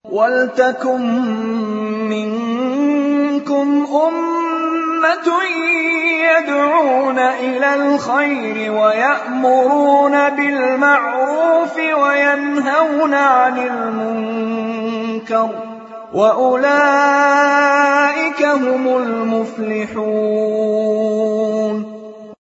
وَلْتَكُن مِّنكُمْ أُمَّةٌ يَدْعُونَ إِلَى الْخَيْرِ وَيَأْمُرُونَ بِالْمَعْرُوفِ وَيَنْهَوْنَ عَنِ الْمُنكَرِ ۚ وَأُولَٰئِكَ هُمُ الْمُفْلِحُونَ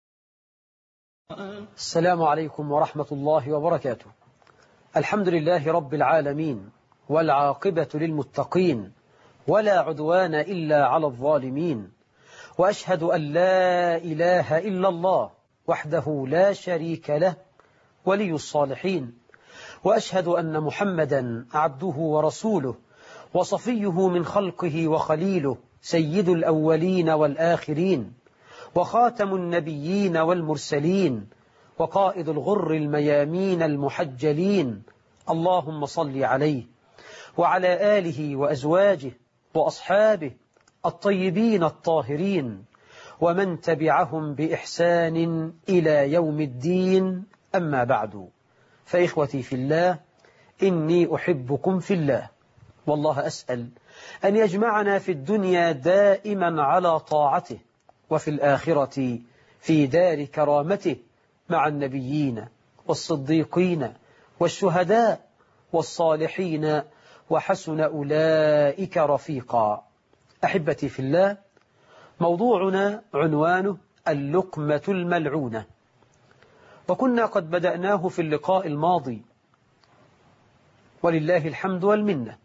السلام عليكم ورحمة الله وبركاته الحمد لله رب العالمين والعاقبة للمتقين ولا عدوان إلا على الظالمين وأشهد أن لا إله إلا الله وحده لا شريك له ولي الصالحين وأشهد أن محمدا عبده ورسوله وصفيه من خلقه وخليله سيد الأولين والآخرين وخاتم النبيين والمرسلين وقائد الغر الميامين المحجلين اللهم صل عليه وعلى آله وأزواجه وأصحابه الطيبين الطاهرين ومن تبعهم بإحسان إلى يوم الدين أما بعد فإخوتي في الله إني أحبكم في الله والله أسأل أن يجمعنا في الدنيا دائما على طاعته وفي الآخرة في دار كرامته مع النبيين والصديقين والشهداء والصالحين وحسن أولئك رفيقا أحبتي في الله موضوعنا عنوانه اللقمة الملعونة وكنا قد بدأناه في اللقاء الماضي ولله الحمد والمنة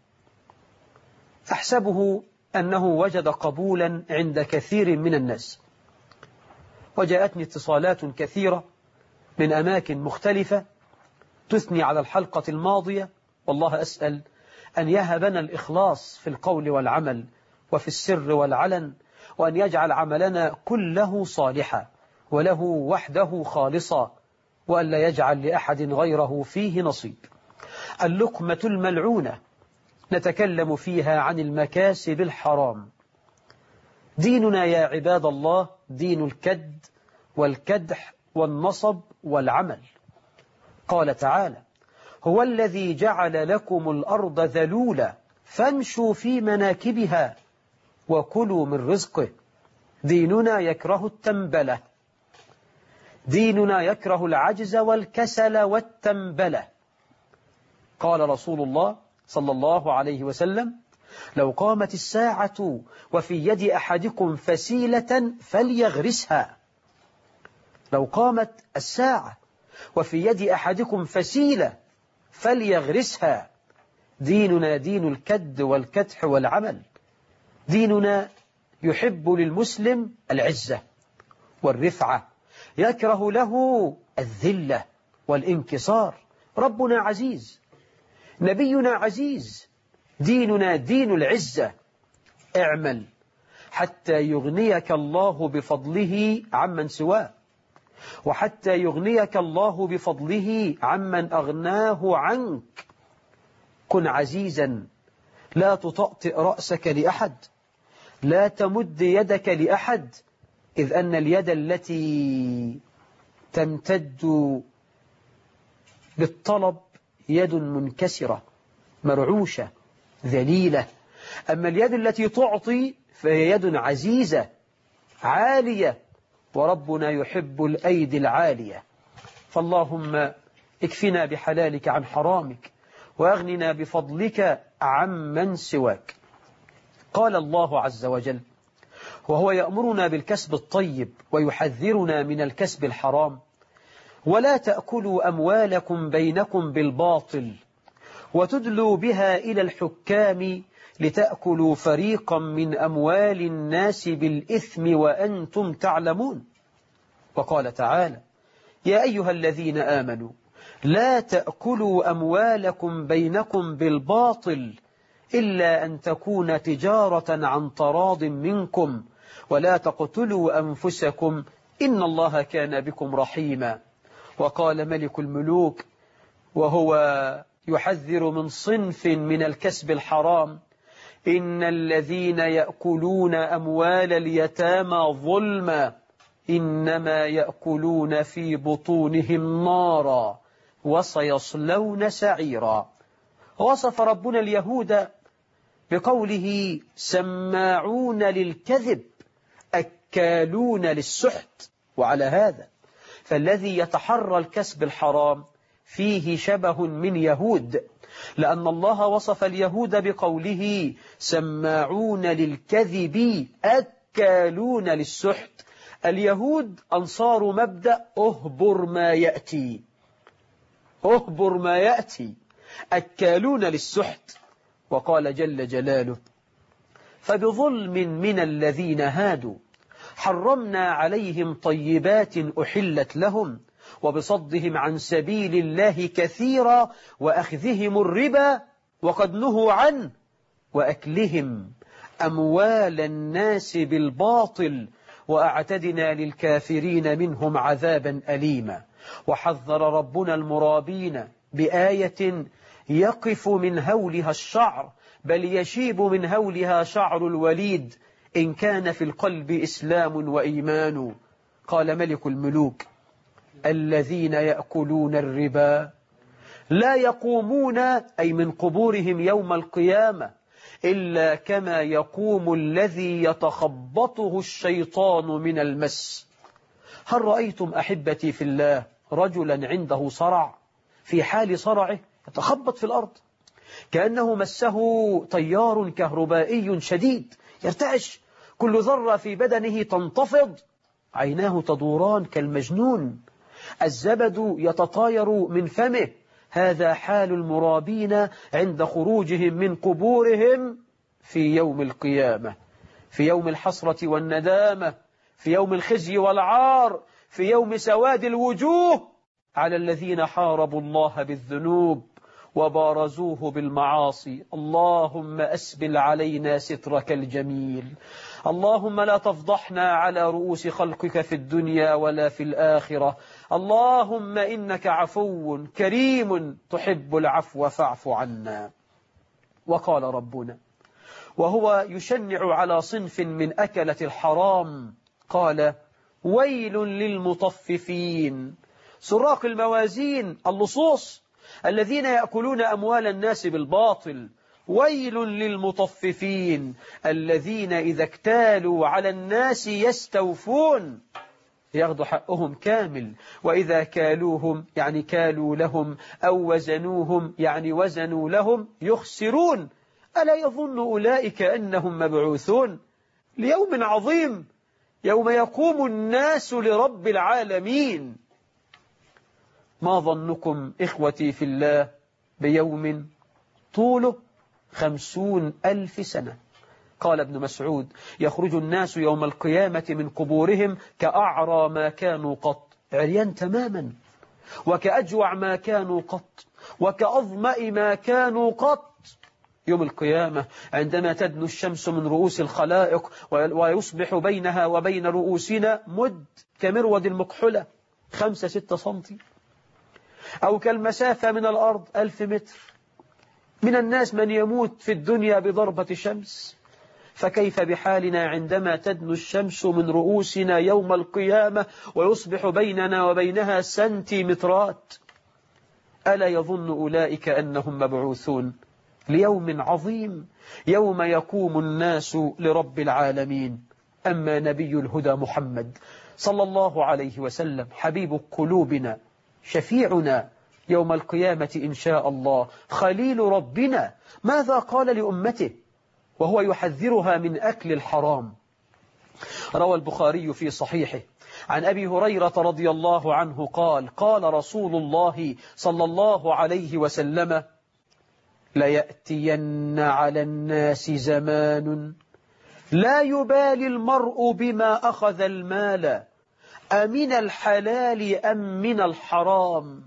أحسبه أنه وجد قبولا عند كثير من الناس وجاءتني اتصالات كثيرة من أماكن مختلفة تثني على الحلقة الماضية والله أسأل أن يهبنا الإخلاص في القول والعمل وفي السر والعلن وأن يجعل عملنا كله صالحا وله وحده خالصا وأن لا يجعل لأحد غيره فيه نصيب اللقمة الملعونة نتكلم فيها عن المكاسب الحرام ديننا يا عباد الله دين الكد والكدح والنصب والعمل قال تعالى هو الذي جعل لكم الأرض ذلولا فامشوا في مناكبها وكلوا من رزقه ديننا يكره التنبلة ديننا يكره العجز والكسل والتنبلة قال رسول الله صلى الله عليه وسلم لو قامت الساعة وفي يد أحدكم فسيلة فليغرسها لو قامت الساعة وفي يد أحدكم فسيلة فليغرسها ديننا دين الكد والكدح والعمل ديننا يحب للمسلم العزة والرفعة يكره له الذلة والانكسار ربنا عزيز نبينا عزيز ديننا دين العزة اعمل حتى يغنيك الله بفضله عمن سواه وحتى يغنيك الله بفضله عمن أغناه عنك كن عزيزا لا تطأطئ رأسك لأحد لا تمد يدك لأحد إذ أن اليد التي تمتد بالطلب يد منكسرة مرعوشة ذليلة أما اليد التي تعطي فهي يد عزيزة عالية وربنا يحب الأيدي العالية فاللهم اكفنا بحلالك عن حرامك وأغننا بفضلك عمن سواك قال الله عز وجل وهو يأمرنا بالكسب الطيب ويحذرنا من الكسب الحرام ولا تأكلوا أموالكم بينكم بالباطل وتدلوا بها إلى الحكام لتأكلوا فريقا من أموال الناس بالإثم وأنتم تعلمون وقال تعالى يا أيها الذين آمنوا لا تأكلوا أموالكم بينكم بالباطل إلا أن تكون تجارة عن تراض منكم ولا تقتلوا أنفسكم إن الله كان بكم رحيما وقال ملك الملوك وهو يحذر من صنف من الكسب الحرام إن الذين يأكلون أموال اليتامى ظلما إنما يأكلون في بطونهم نارا وسيصلون سعيرا وصف ربنا اليهود بقوله سماعون للكذب أكالون للسحت وعلى هذا فالذي يتحرى الكسب الحرام فيه شبه من يهود لأن الله وصف اليهود بقوله سماعون للكذب أكالون للسحت اليهود أنصار مبدأ أهبر ما يأتي أهبر ما يأتي أكالون للسحت وقال جل جلاله فبظلم من الذين هادوا حرمنا عليهم طيبات أحلت لهم وبصدهم عن سبيل الله كثيرا وأخذهم الربا وقد نهوا عنه وأكلهم أموال الناس بالباطل وأعتدنا للكافرين منهم عذابا أليما وحذر ربنا المرابين بآية يقف من هولها الشعر بل يشيب من هولها شعر الوليد إن كان في القلب إسلام وإيمان قال ملك الملوك الذين يأكلون الربا لا يقومون أي من قبورهم يوم القيامة إلا كما يقوم الذي يتخبطه الشيطان من المس هل رأيتم أحبتي في الله رجلا عنده صرع في حال صرعه يتخبط في الأرض كأنه مسه تيار كهربائي شديد يرتعش كل ذرة في بدنه تنتفض عيناه تدوران كالمجنون الزبد يتطاير من فمه هذا حال المرابين عند خروجهم من قبورهم في يوم القيامة في يوم الحسرة والندامة في يوم الخزي والعار في يوم سواد الوجوه على الذين حاربوا الله بالذنوب وبارزوه بالمعاصي اللهم أسبل علينا سترك الجميل اللهم لا تفضحنا على رؤوس خلقك في الدنيا ولا في الآخرة اللهم إنك عفو كريم تحب العفو فاعف عنا وقال ربنا وهو يشنع على صنف من أكلة الحرام قال ويل للمطففين سراق الموازين اللصوص الذين يأكلون أموال الناس بالباطل ويل للمطففين الذين إذا اكتالوا على الناس يستوفون ياخذوا حقهم كامل وإذا كالوهم يعني كالوا لهم أو وزنوهم يعني وزنوا لهم يخسرون ألا يظن أولئك أنهم مبعوثون ليوم عظيم يوم يقوم الناس لرب العالمين ما ظنكم إخوتي في الله بيوم طوله خمسون ألف سنة قال ابن مسعود يخرج الناس يوم القيامة من قبورهم كأعرى ما كانوا قط عريان تماما وكأجوع ما كانوا قط وكأظمأ ما كانوا قط يوم القيامة عندما تدنو الشمس من رؤوس الخلائق ويصبح بينها وبين رؤوسنا مد كمرود المكحلة خمسة ستة سنتي أو كالمسافة من الأرض ألف متر من الناس من يموت في الدنيا بضربة شمس فكيف بحالنا عندما تدنو الشمس من رؤوسنا يوم القيامة ويصبح بيننا وبينها سنتيمترات ألا يظن أولئك أنهم مبعوثون ليوم عظيم يوم يقوم الناس لرب العالمين أما نبي الهدى محمد صلى الله عليه وسلم حبيب قلوبنا شفيعنا يوم القيامة إن شاء الله خليل ربنا ماذا قال لأمته وهو يحذرها من أكل الحرام روى البخاري في صحيحه عن أبي هريرة رضي الله عنه قال قال رسول الله صلى الله عليه وسلم ليأتين على الناس زمان لا يبالي المرء بما أخذ المال أمن الحلال أم من الحرام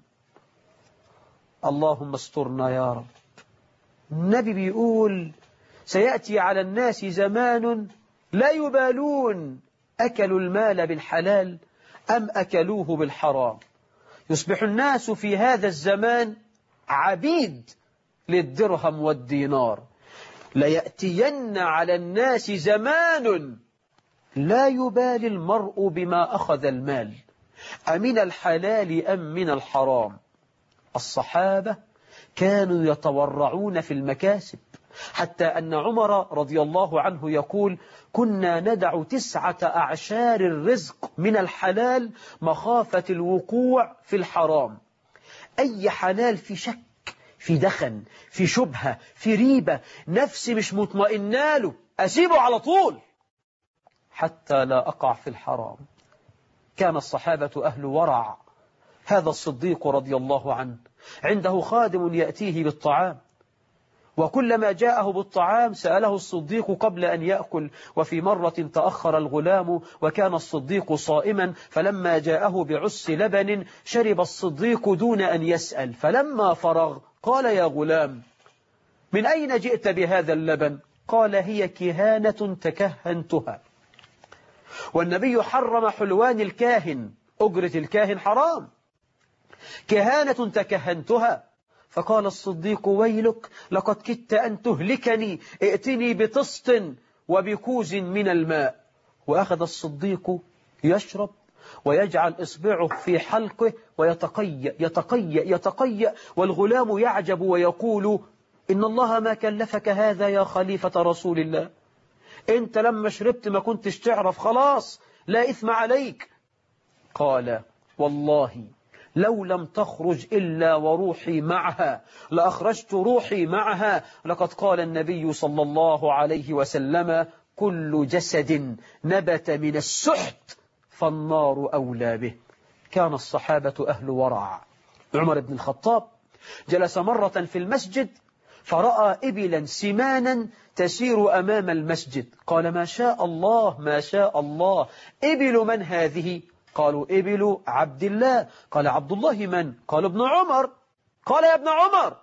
اللهم استرنا يا رب النبي بيقول سيأتي على الناس زمان لا يبالون أكلوا المال بالحلال أم أكلوه بالحرام يصبح الناس في هذا الزمان عبيد للدرهم والدينار ليأتين على الناس زمان لا يبالي المرء بما أخذ المال أمن الحلال أم من الحرام الصحابة كانوا يتورعون في المكاسب حتى أن عمر رضي الله عنه يقول كنا ندع تسعة أعشار الرزق من الحلال مخافة الوقوع في الحرام أي حلال في شك في دخن في شبهة في ريبة نفسي مش مطمئنة له أسيبه على طول حتى لا أقع في الحرام كان الصحابة أهل ورع هذا الصديق رضي الله عنه عنده خادم يأتيه بالطعام وكلما جاءه بالطعام سأله الصديق قبل أن يأكل وفي مرة تأخر الغلام وكان الصديق صائما فلما جاءه بعس لبن شرب الصديق دون أن يسأل فلما فرغ قال يا غلام من أين جئت بهذا اللبن قال هي كهانة تكهنتها والنبي حرم حلوان الكاهن أجرة الكاهن حرام كهانة تكهنتها فقال الصديق ويلك لقد كدت أن تهلكني ائتني بطست وبكوز من الماء وأخذ الصديق يشرب ويجعل إصبعه في حلقه ويتقيأ يتقيأ يتقيأ والغلام يعجب ويقول إن الله ما كلفك هذا يا خليفة رسول الله أنت لما شربت ما كنتش تعرف خلاص لا إثم عليك قال والله لو لم تخرج إلا وروحي معها لأخرجت روحي معها لقد قال النبي صلى الله عليه وسلم كل جسد نبت من السحت فالنار أولى به كان الصحابة أهل ورع عمر بن الخطاب جلس مرة في المسجد فرأى إبلا سمانا تسير أمام المسجد قال ما شاء الله ما شاء الله إبل من هذه قالوا إبل عبد الله قال عبد الله من قال ابن عمر قال يا ابن عمر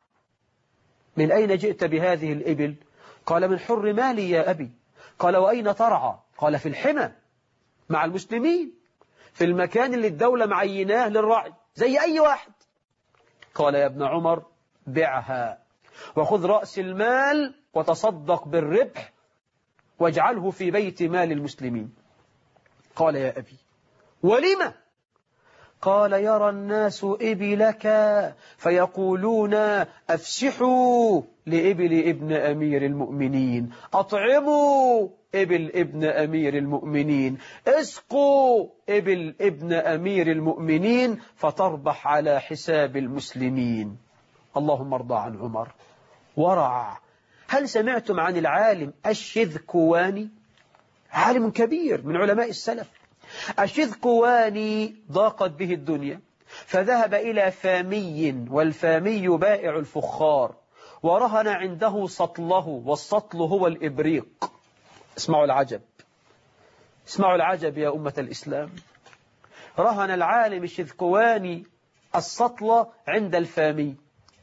من أين جئت بهذه الإبل قال من حر مالي يا أبي قال وأين ترعى قال في الحمى مع المسلمين في المكان اللي الدولة معيناه للرعي زي أي واحد قال يا ابن عمر بعها وخذ رأس المال وتصدق بالربح واجعله في بيت مال المسلمين قال يا أبي ولم قال يرى الناس إبلك فيقولون أفسحوا لإبل ابن أمير المؤمنين أطعموا إبل ابن أمير المؤمنين اسقوا إبل ابن أمير المؤمنين فتربح على حساب المسلمين اللهم ارضى عن عمر ورع هل سمعتم عن العالم الشذكواني عالم كبير من علماء السلف الشذكواني ضاقت به الدنيا فذهب إلى فامي والفامي بائع الفخار ورهن عنده سطله والسطل هو الإبريق اسمعوا العجب اسمعوا العجب يا أمة الإسلام رهن العالم الشذكواني السطل عند الفامي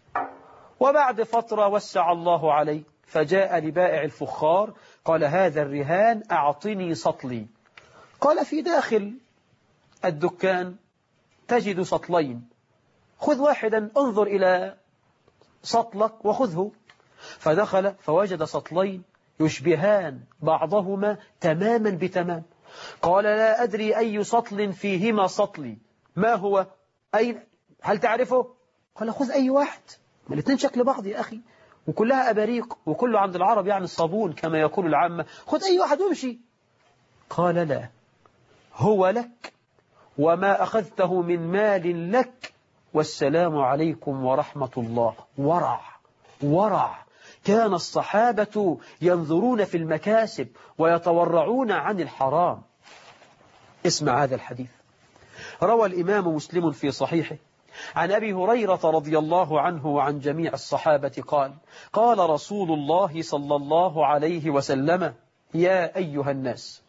وبعد فترة وسع الله عليه فجاء لبائع الفخار قال هذا الرهان أعطني سطلي قال في داخل الدكان تجد سطلين خذ واحدا انظر إلى سطلك وخذه فدخل فوجد سطلين يشبهان بعضهما تماما بتمام قال لا أدري أي سطل فيهما سطلي ما هو أين هل تعرفه قال خذ أي واحد ما الاثنين شكل بعض يا أخي وكلها أباريق وكله عند العرب يعني الصابون كما يقول العامة خذ أي واحد وامشي قال لا هو لك وما أخذته من مال لك والسلام عليكم ورحمة الله ورع ورع كان الصحابة ينظرون في المكاسب ويتورعون عن الحرام اسمع هذا الحديث روى الإمام مسلم في صحيحه عن أبي هريرة رضي الله عنه وعن جميع الصحابة قال قال رسول الله صلى الله عليه وسلم يا أيها الناس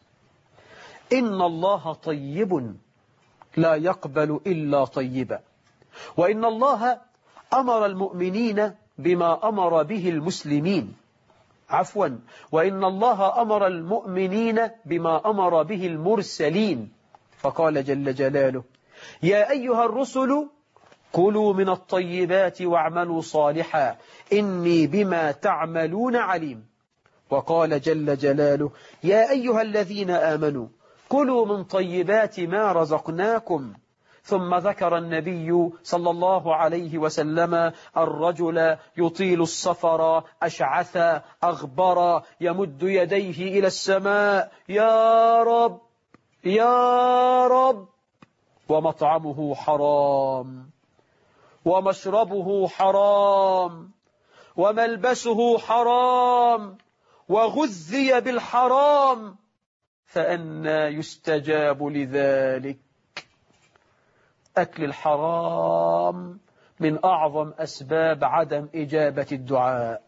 إن الله طيب لا يقبل إلا طيبا وإن الله أمر المؤمنين بما أمر به المسلمين عفوا وإن الله أمر المؤمنين بما أمر به المرسلين فقال جل جلاله يا أيها الرسل كلوا من الطيبات واعملوا صالحا إني بما تعملون عليم وقال جل جلاله يا أيها الذين آمنوا كلوا من طيبات ما رزقناكم ثم ذكر النبي صلى الله عليه وسلم الرجل يطيل السفر أشعث أغبر يمد يديه إلى السماء يا رب يا رب ومطعمه حرام ومشربه حرام وملبسه حرام وغذي بالحرام فأنا يستجاب لذلك أكل الحرام من أعظم أسباب عدم إجابة الدعاء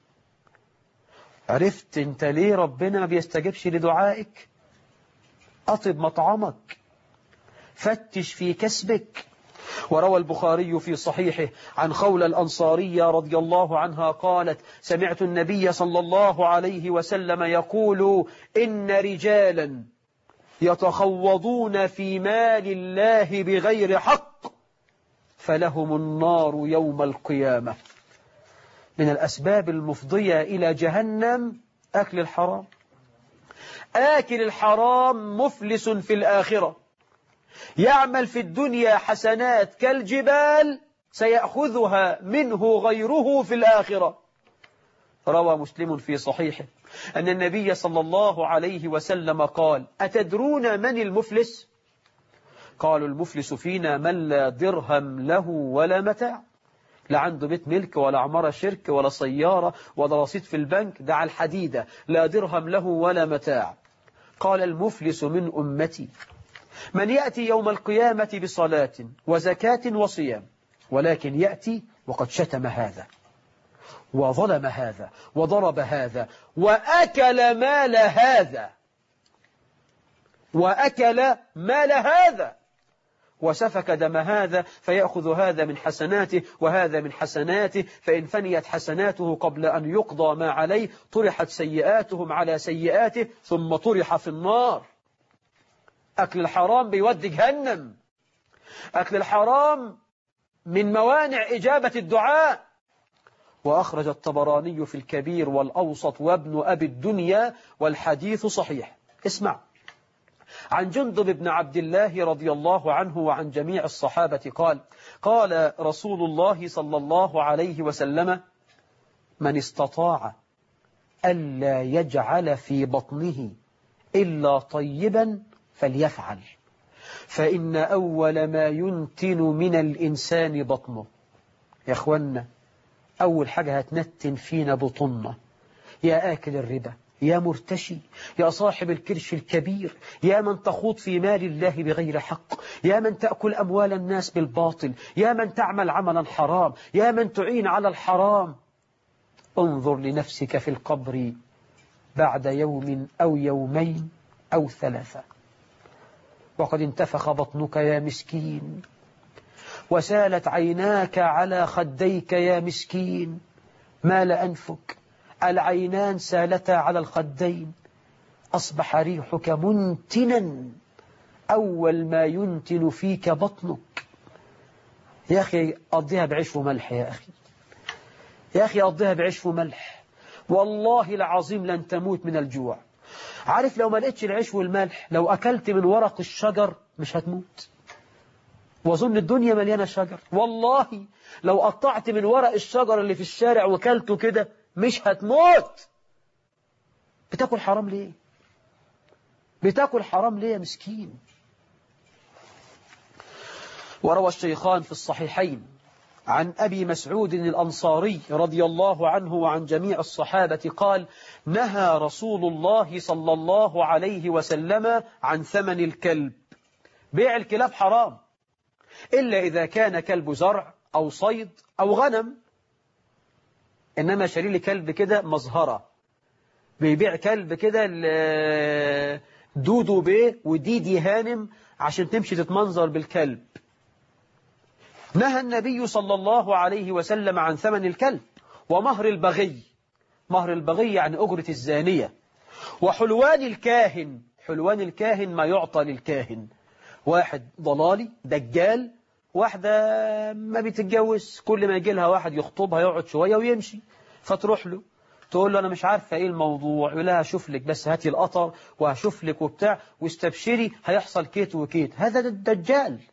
عرفت انت ليه ربنا ما بيستجبش لدعائك أطب مطعمك فتش في كسبك وروى البخاري في صحيحه عن خولة الأنصارية رضي الله عنها قالت سمعت النبي صلى الله عليه وسلم يقول إن رجالا يتخوضون في مال الله بغير حق فلهم النار يوم القيامة من الأسباب المفضية إلى جهنم أكل الحرام آكل الحرام مفلس في الآخرة يعمل في الدنيا حسنات كالجبال سيأخذها منه غيره في الآخرة روى مسلم في صحيحه أن النبي صلى الله عليه وسلم قال أتدرون من المفلس؟ قالوا المفلس فينا من لا درهم له ولا متاع لا عنده بيت ملك ولا عمارة شرك ولا سيارة ولا رصيد في البنك دع الحديدة لا درهم له ولا متاع قال المفلس من أمتي من يأتي يوم القيامة بصلاة وزكاة وصيام ولكن يأتي وقد شتم هذا وظلم هذا وضرب هذا وأكل مال هذا وأكل مال هذا وسفك دم هذا فيأخذ هذا من حسناته وهذا من حسناته فإن فنيت حسناته قبل أن يقضى ما عليه طرحت سيئاتهم على سيئاته ثم طرح في النار أكل الحرام بيودي جهنم أكل الحرام من موانع إجابة الدعاء وأخرج الطبراني في الكبير والأوسط وابن أبي الدنيا والحديث صحيح اسمع عن جندب بن عبد الله رضي الله عنه وعن جميع الصحابة قال قال رسول الله صلى الله عليه وسلم من استطاع ألا يجعل في بطنه إلا طيبا فليفعل فإن أول ما ينتن من الإنسان بطنه يا أخوانا أول حاجة هتنتن فينا بطننا يا آكل الربا يا مرتشي يا صاحب الكرش الكبير يا من تخوض في مال الله بغير حق يا من تأكل أموال الناس بالباطل يا من تعمل عملا حرام يا من تعين على الحرام انظر لنفسك في القبر بعد يوم أو يومين أو ثلاثة وقد انتفخ بطنك يا مسكين وسالت عيناك على خديك يا مسكين مال أنفك العينان سالتا على الخدين أصبح ريحك منتنا أول ما ينتن فيك بطنك يا أخي قضيها بعيش وملح يا أخي يا أخي قضيها بعيش وملح والله العظيم لن تموت من الجوع عارف لو ما لقيتش العيش والملح لو أكلت من ورق الشجر مش هتموت وأظن الدنيا مليانة شجر والله لو قطعت من ورق الشجر اللي في الشارع وكلته كده مش هتموت بتاكل حرام ليه بتاكل حرام ليه يا مسكين وروى الشيخان في الصحيحين عن أبي مسعود الأنصاري رضي الله عنه وعن جميع الصحابة قال نهى رسول الله صلى الله عليه وسلم عن ثمن الكلب بيع الكلاب حرام إلا إذا كان كلب زرع أو صيد أو غنم إنما شاري لي كلب كده مظهرة بيبيع كلب كده دودو بيه وديدي هانم عشان تمشي تتمنظر بالكلب نهى النبي صلى الله عليه وسلم عن ثمن الكلب ومهر البغي مهر البغي يعني أجرة الزانية وحلوان الكاهن حلوان الكاهن ما يعطى للكاهن واحد ضلالي دجال واحدة ما بتتجوز كل ما يجي لها واحد يخطبها يقعد شوية ويمشي فتروح له تقول له أنا مش عارفة إيه الموضوع يقول لها هشوف لك بس هاتي القطر وهشوف لك وبتاع واستبشري هيحصل كيت وكيت هذا الدجال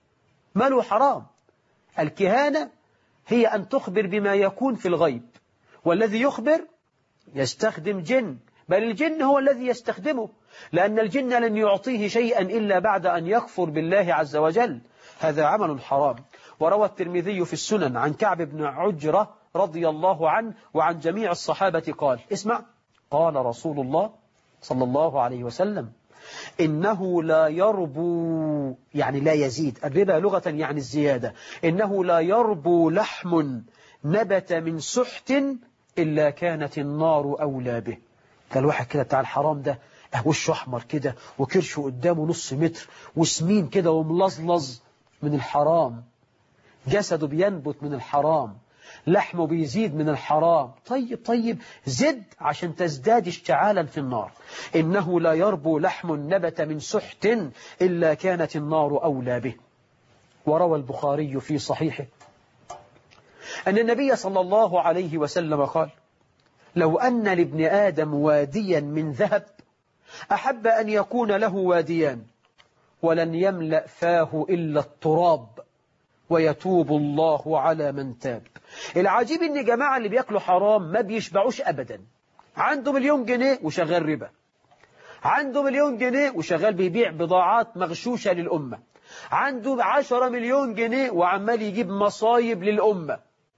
ماله حرام الكهانة هي أن تخبر بما يكون في الغيب والذي يخبر يستخدم جن بل الجن هو الذي يستخدمه لأن الجن لن يعطيه شيئا إلا بعد أن يكفر بالله عز وجل هذا عمل حرام وروى الترمذي في السنن عن كعب بن عجرة رضي الله عنه وعن جميع الصحابة قال اسمع قال رسول الله صلى الله عليه وسلم إنه لا يربو يعني لا يزيد الربا لغة يعني الزيادة إنه لا يربو لحم نبت من سحت إلا كانت النار أولى به ده الواحد كده بتاع الحرام ده اه وشه أحمر كده وكرشه قدامه نص متر وسمين كده وملظلظ من الحرام جسده بينبت من الحرام لحمه بيزيد من الحرام طيب طيب زد عشان تزداد اشتعالا في النار إنه لا يربو لحم نبت من سحت إلا كانت النار أولى به وروى البخاري في صحيحه أن النبي صلى الله عليه وسلم قال لو أن لابن آدم واديا من ذهب أحب أن يكون له واديان ولن يملأ فاه إلا التراب ويتوب الله على من تاب العجيب ان جماعة اللي بياكلوا حرام ما بيشبعوش أبدا عنده مليون جنيه وشغال ربا عنده مليون جنيه وشغال بيبيع بضاعات مغشوشة للأمة عنده عشرة مليون جنيه وعمال يجيب مصايب للأمة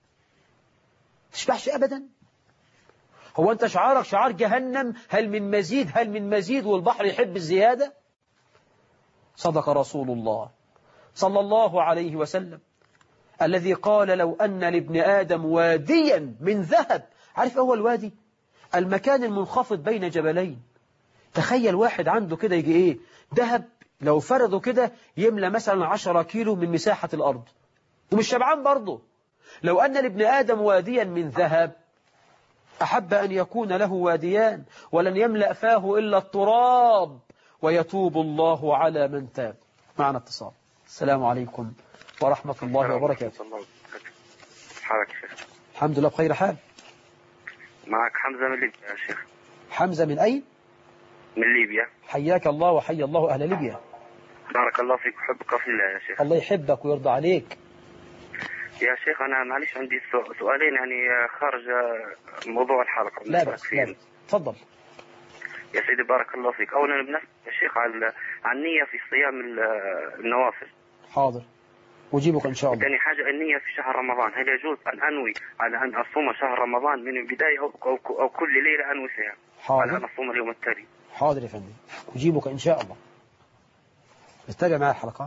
تشبعش أبدا هو أنت شعارك شعار جهنم هل من مزيد هل من مزيد والبحر يحب الزيادة صدق رسول الله صلى الله عليه وسلم الذي قال لو أن لابن آدم واديا من ذهب عارف هو الوادي المكان المنخفض بين جبلين تخيل واحد عنده كده يجي ايه ذهب لو فرضه كده يملى مثلا عشرة كيلو من مساحة الأرض ومش شبعان برضه لو أن لابن آدم واديا من ذهب أحب أن يكون له واديان ولن يملأ فاه إلا التراب ويتوب الله على من تاب معنا اتصال السلام عليكم ورحمة الله وبركاته حالك يا شيخ الحمد لله بخير حال معك حمزة من ليبيا يا شيخ حمزة من أين؟ من ليبيا حياك الله وحي الله أهل ليبيا بارك الله فيك وحبك في الله يا شيخ الله يحبك ويرضى عليك يا شيخ أنا معلش عندي سو- سؤالين يعني خارج موضوع الحلقة لا بنسألك بأس لا فيهم. بأس تفضل يا سيدي بارك الله فيك أولا بنسأل يا شيخ عن عن النية في صيام ال- النوافل حاضر أجيبك إن شاء الله ثاني حاجة النية في شهر رمضان هل يجوز أن أنوي على أن أصوم شهر رمضان من البداية أو, أو, أو كل ليلة أنوي فيها على أن حاضر أصوم اليوم التالي حاضر يا فندم أجيبك إن شاء الله استمع معي الحلقة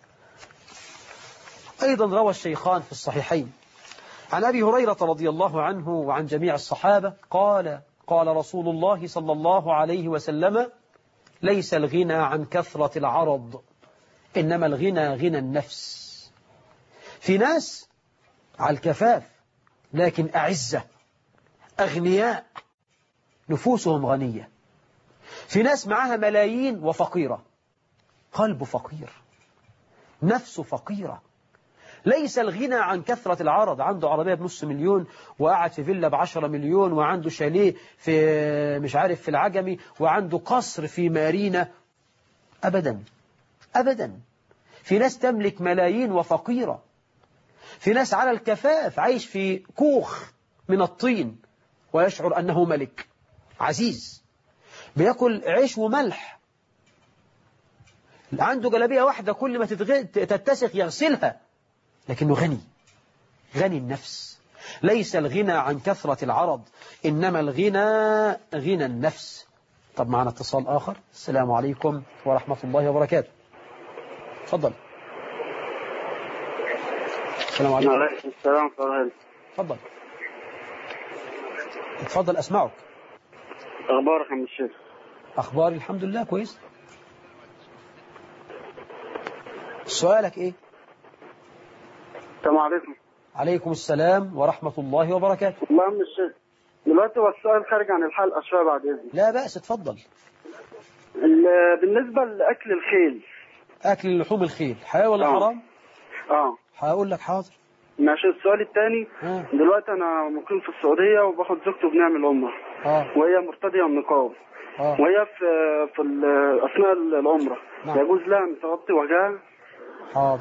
أيضا روى الشيخان في الصحيحين عن أبي هريرة رضي الله عنه وعن جميع الصحابة قال قال رسول الله صلى الله عليه وسلم ليس الغنى عن كثرة العرض إنما الغنى غنى النفس في ناس على الكفاف لكن أعزة أغنياء نفوسهم غنية في ناس معاها ملايين وفقيرة قلب فقير نفس فقيرة ليس الغنى عن كثرة العرض عنده عربية بنص مليون وقاعد في فيلا بعشرة مليون وعنده شاليه في مش عارف في العجمي وعنده قصر في مارينا أبدا أبدا في ناس تملك ملايين وفقيرة في ناس على الكفاف عايش في كوخ من الطين ويشعر أنه ملك عزيز بياكل عيش وملح عنده جلابية واحدة كل ما تتغ... تتسخ يغسلها لكنه غني غني النفس ليس الغنى عن كثرة العرض إنما الغنى غنى النفس طب معنا اتصال آخر السلام عليكم ورحمة الله وبركاته تفضل السلام عليكم وعليكم السلام ورحمة الله تفضل تفضل أسمعك أخبارك يا عم الشيخ أخباري الحمد لله كويس سؤالك إيه السلام عليكم عليكم السلام ورحمة الله وبركاته والله يا عم الشيخ دلوقتي هو السؤال خارج عن الحلقة شوية بعد إذنك لا بأس اتفضل ال- بالنسبة لأكل الخيل أكل لحوم الخيل حلال ولا آه. حرام اه هقول لك حاضر ماشي السؤال الثاني آه. دلوقتي أنا مقيم في السعودية وباخد زوجتي وبنعمل أمة آه وهي مرتدية النقاب آه وهي في في ال- أثناء العمرة نعم. يجوز لها أن تغطي وجهها حاضر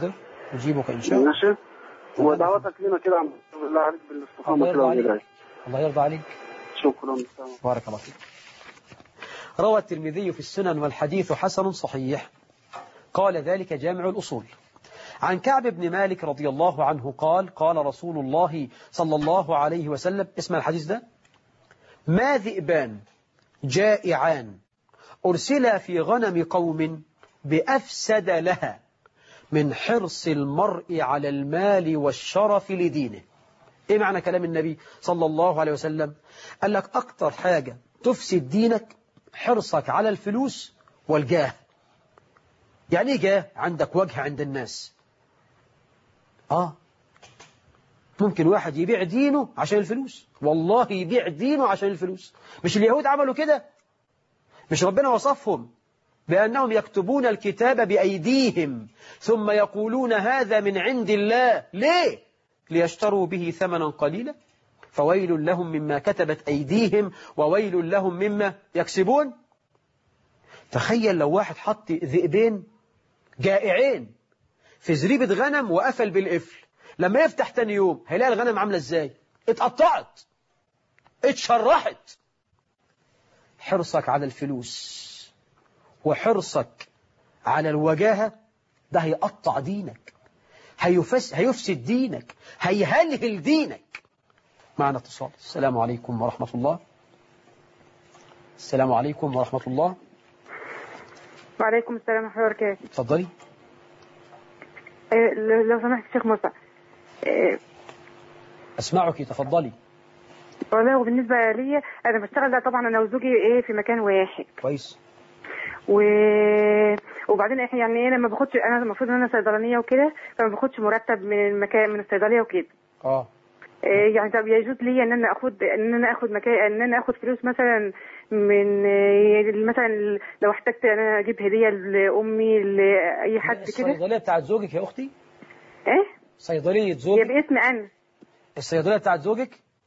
أجيبك إن شاء الله ماشي ودعوتك لنا كده عم بالله عليك بالاستقامة الله كده يرضى عليك والهداية الله يرضى عليك شكرا بارك الله فيك روى الترمذي في السنن والحديث حسن صحيح قال ذلك جامع الأصول عن كعب بن مالك رضي الله عنه قال قال رسول الله صلى الله عليه وسلم اسم الحديث ده ما ذئبان جائعان أرسلا في غنم قوم بأفسد لها من حرص المرء على المال والشرف لدينه ايه معنى كلام النبي صلى الله عليه وسلم قال لك اكتر حاجة تفسد دينك حرصك على الفلوس والجاه يعني ايه جاه عندك وجه عند الناس اه ممكن واحد يبيع دينه عشان الفلوس والله يبيع دينه عشان الفلوس مش اليهود عملوا كده مش ربنا وصفهم بأنهم يكتبون الكتاب بأيديهم ثم يقولون هذا من عند الله ليه؟ ليشتروا به ثمنا قليلا فويل لهم مما كتبت أيديهم وويل لهم مما يكسبون تخيل لو واحد حط ذئبين جائعين في زريبة غنم وقفل بالقفل لما يفتح تاني يوم هيلاقي الغنم عاملة ازاي اتقطعت اتشرحت حرصك على الفلوس وحرصك على الوجاهة ده هيقطع دينك هيفس هيفسد دينك هيهلهل دينك معنا اتصال السلام عليكم ورحمة الله السلام عليكم ورحمة الله وعليكم السلام ورحمة الله وبركاته اتفضلي إيه، لو لو سمحت شيخ موسى إيه، أسمعك تفضلي والله وبالنسبة لي أنا بشتغل ده طبعا أنا وزوجي إيه في مكان واحد كويس و... وبعدين إحنا يعني أنا ما باخدش أنا المفروض إن أنا صيدلانية وكده فما باخدش مرتب من المكان من الصيدلية وكده اه إيه، يعني طب يجوز لي ان انا اخد ان انا اخد مكان ان انا اخد فلوس مثلا من إيه، مثلا لو احتجت ان انا اجيب هديه لامي لاي حد كده الصيدلية بتاعت زوجك يا أختي ايه صيدلية هي زوجك باسم انا الصيدلية بتاعت زوجك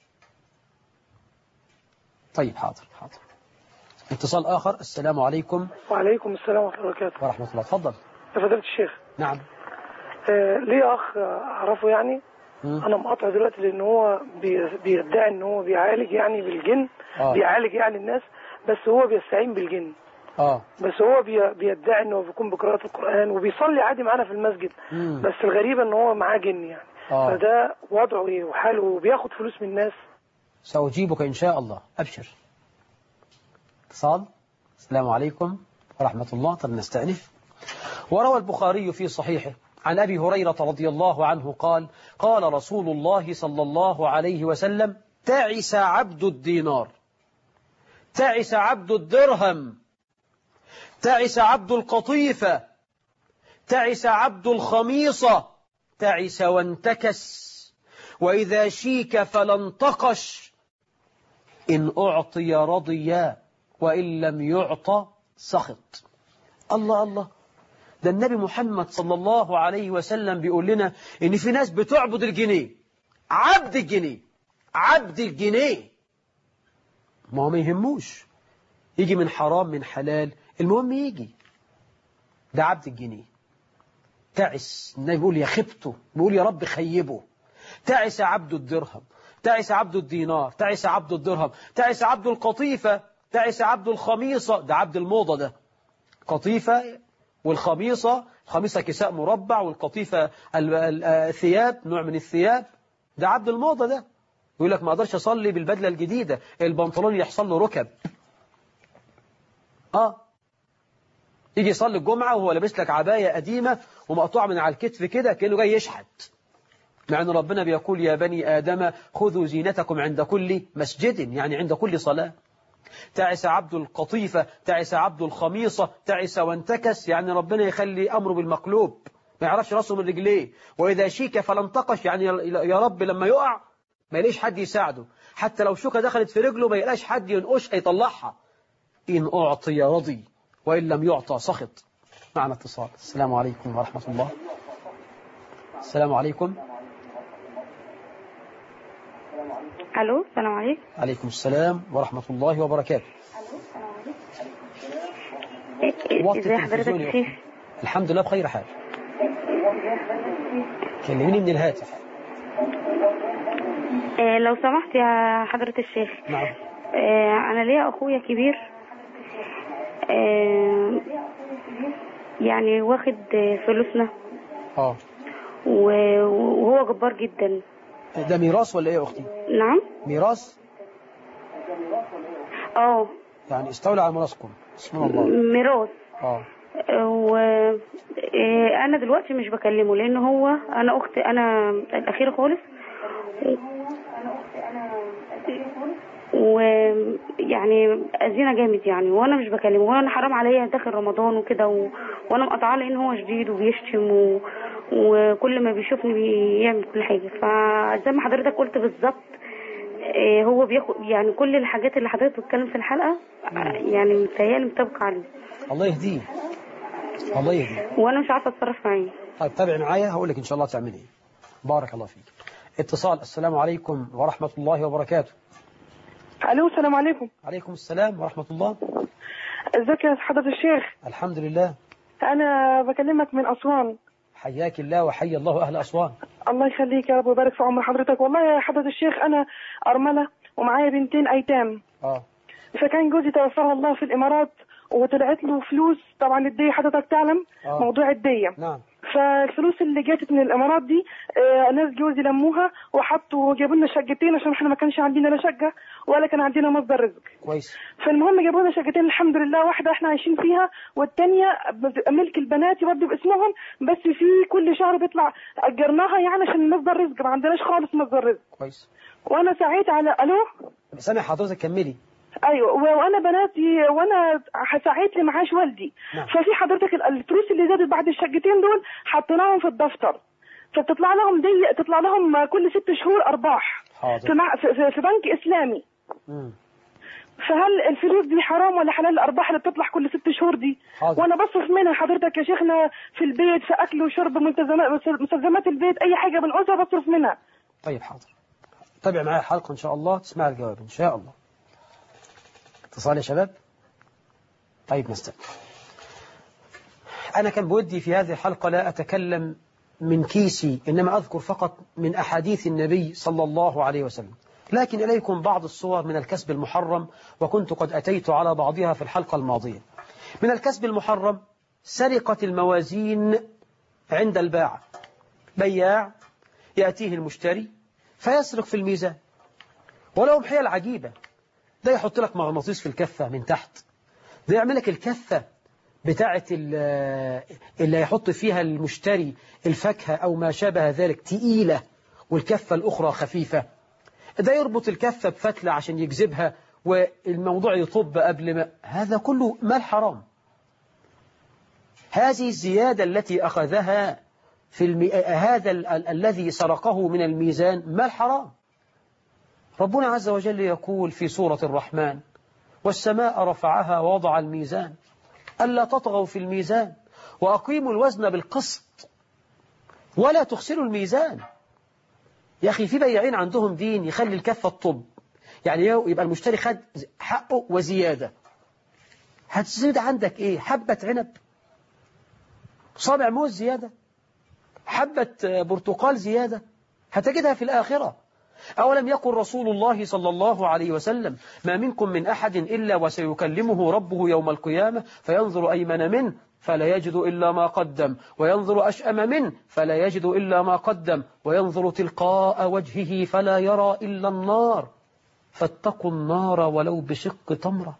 طيب حاضر حاضر اتصال آخر السلام عليكم وعليكم السلام ورحمة الله وبركاته ورحمة الله تفضل يا فضيلة الشيخ نعم آه ليه أخ أعرفه يعني مم. أنا مقاطع دلوقتي لأن هو بي- بيدعي إن هو بيعالج يعني بالجن آه. بيعالج يعني الناس بس هو بيستعين بالجن اه بس هو بي- بيدعي إنه بيكون بقراءة القرآن وبيصلي عادي معانا في المسجد مم. بس الغريبة إن هو معاه جن يعني آه. فده وضعه إيه وحاله وبياخد فلوس من الناس سأجيبك إن شاء الله أبشر اتصال السلام عليكم ورحمة الله طب نستأنف وروى البخاري في صحيحه عن أبي هريرة رضي الله عنه قال قال رسول الله صلى الله عليه وسلم تعس عبد الدينار تعس عبد الدرهم تعس عبد القطيفة تعس عبد الخميصة تعس وانتكس وإذا شيك فلا انتقش إن أعطي رضي وإن لم يعطى سخط الله الله ده النبي محمد صلى الله عليه وسلم بيقول لنا إن في ناس بتعبد الجنيه عبد الجنيه عبد الجنيه ما هو ما يهموش يجي من حرام من حلال المهم يجي ده عبد الجنيه تعس النبي بيقول يا خبته بيقول يا رب خيبه تعس عبد الدرهم تعس عبد الدينار تعس عبد الدرهم تعس عبد القطيفة تعس عبد الخميصة ده عبد الموضة ده قطيفة والخميصة الخميصة كساء مربع والقطيفة ال- ال- الثياب نوع من الثياب ده عبد الموضة ده يقول لك ما اقدرش اصلي بالبدلة الجديدة البنطلون يحصل له ركب اه يجي يصلي الجمعة وهو لابس لك عباية قديمة ومقطوعة من على الكتف كده كأنه جاي يشحت مع أن ربنا بيقول يا بني آدم خذوا زينتكم عند كل مسجد يعني عند كل صلاة تعس عبد القطيفة تعس عبد الخميصة تعس وانتكس يعني ربنا يخلي أمره بالمقلوب ما يعرفش راسه من رجليه وإذا شيك فلا انتقش يعني يا رب لما يقع ما يلاقيش حد يساعده حتى لو شوكة دخلت في رجله ما يلاقيش حد ينقشها يطلعها إن أعطي رضي وإن لم يعطى سخط معنا اتصال السلام عليكم ورحمة الله السلام عليكم الو السلام عليكم عليكم السلام ورحمة الله وبركاته وطي ازي حضرتك التلفزيون يا يا شيخ أختي. الحمد لله بخير حال كلميني من الهاتف آه، لو سمحت يا حضرة الشيخ نعم آه، أنا ليا أخويا كبير آه، يعني واخد آه، فلوسنا اه و- وهو جبار جدا ده ميراث ولا ايه يا اختي نعم ميراث اه يعني استولى على ميراثكم بسم الله ميراث اه وانا دلوقتي مش بكلمه لان هو انا اخت انا الاخيره خالص ويعني اذينا جامد يعني وانا مش بكلمه وانا حرام عليا داخل رمضان وكده و... وانا مقطعاه لان هو شديد وبيشتم و... وكل ما بيشوفني بيعمل كل حاجه فزي ما حضرتك قلت بالظبط إيه هو بياخد يعني كل الحاجات اللي حضرتك بتتكلم في الحلقه يعني متهيألي مطابقه عليه الله يهديه الله يهديه وانا مش عارفه اتصرف معاه طيب تابع معايا هقول لك ان شاء الله تعملي ايه بارك الله فيك اتصال السلام عليكم ورحمة الله وبركاته الو السلام عليكم عليكم السلام ورحمة الله ازيك يا حضرة الشيخ الحمد لله انا بكلمك من اسوان حياك الله وحي الله أهل أسوان الله يخليك يا رب ويبارك في عمر حضرتك والله يا حضرة الشيخ انا ارملة ومعايا بنتين ايتام اه فكان جوزي توفاه الله في الامارات وطلعت له فلوس طبعا الدية حضرتك تعلم آه. موضوع الدية نعم فالفلوس اللي جاتت من الامارات دي آه، ناس جوزي لموها وحطوا جابوا لنا شقتين عشان احنا ما كانش عندنا لا شقه ولا كان عندنا مصدر رزق كويس فالمهم جابوا لنا شقتين الحمد لله واحده احنا عايشين فيها والثانيه ملك البنات برضه باسمهم بس في كل شهر بيطلع اجرناها يعني عشان مصدر رزق ما عندناش خالص مصدر رزق كويس وانا سعيت على الو سامع حضرتك كملي ايوه و- وانا بناتي وانا سعيت لمعاش والدي نعم. ففي حضرتك ال- الفلوس اللي زادت بعد الشقتين دول حطيناهم في الدفتر فتطلع لهم دي تطلع لهم كل ست شهور ارباح في, حاضر مع- في, في- في بنك اسلامي مم. فهل الفلوس دي حرام ولا حلال الارباح اللي بتطلع كل ست شهور دي حاضر. وانا بصرف منها حضرتك يا شيخنا في البيت في اكل وشرب ملتزمات مستلزمات البيت اي حاجه بنعوزها بصرف منها طيب حاضر تابع معايا الحلقة إن شاء الله تسمع الجواب إن شاء الله اتصال يا شباب طيب نستمع أنا كان بودي في هذه الحلقة لا أتكلم من كيسي إنما أذكر فقط من أحاديث النبي صلى الله عليه وسلم لكن إليكم بعض الصور من الكسب المحرم وكنت قد أتيت على بعضها في الحلقة الماضية من الكسب المحرم سرقة الموازين عند الباعة بياع يأتيه المشتري فيسرق في الميزان ولهم حيل عجيبة ده يحط لك مغناطيس في الكفة من تحت ده يعمل لك الكفة بتاعة ال- اللي هيحط فيها المشتري الفاكهة أو ما شابه ذلك تقيلة والكفة الأخرى خفيفة ده يربط الكفة بفتلة عشان يجذبها والموضوع يطب قبل ما هذا كله مال حرام هذه الزيادة التي أخذها في المي... هذا ال... ال... الذي سرقه من الميزان مال حرام ربنا عز وجل يقول في سورة الرحمن والسماء رفعها ووضع الميزان ألا تطغوا في الميزان وأقيموا الوزن بالقسط ولا تخسروا الميزان يا أخي في بياعين عندهم دين يخلي الكفة الطب يعني يبقى المشتري خد حقه وزيادة هتزيد عندك إيه حبة عنب صابع موز زيادة حبة برتقال زيادة هتجدها في الآخرة أولم يقل رسول الله صلى الله عليه وسلم ما منكم من أحد إلا وسيكلمه ربه يوم القيامة فينظر أيمن منه فلا يجد إلا ما قدم وينظر أشأم منه فلا يجد إلا ما قدم وينظر تلقاء وجهه فلا يرى إلا النار فاتقوا النار ولو بشق تمرة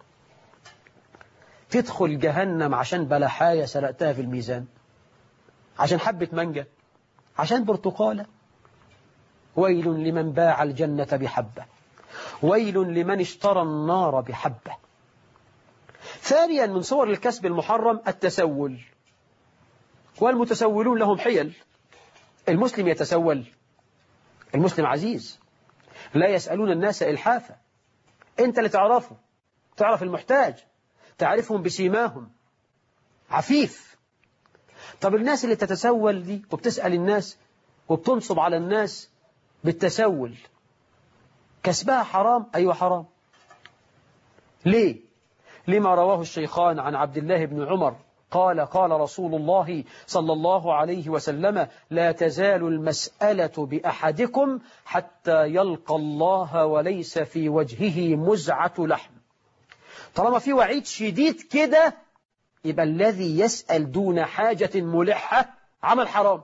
تدخل جهنم عشان بلحاية سرقتها في الميزان عشان حبة مانجا عشان برتقالة ويل لمن باع الجنة بحبة ويل لمن اشترى النار بحبة ثانيا من صور الكسب المحرم التسول والمتسولون لهم حيل المسلم يتسول المسلم عزيز لا يسألون الناس إلحافا أنت اللي تعرفه تعرف المحتاج تعرفهم بسيماهم عفيف طب الناس اللي تتسول دي وبتسأل الناس وبتنصب على الناس بالتسول كسبها حرام أيوة حرام ليه لما رواه الشيخان عن عبد الله بن عمر قال قال رسول الله صلى الله عليه وسلم لا تزال المسألة بأحدكم حتى يلقى الله وليس في وجهه مزعة لحم طالما في وعيد شديد كده يبقى الذي يسأل دون حاجة ملحة عمل حرام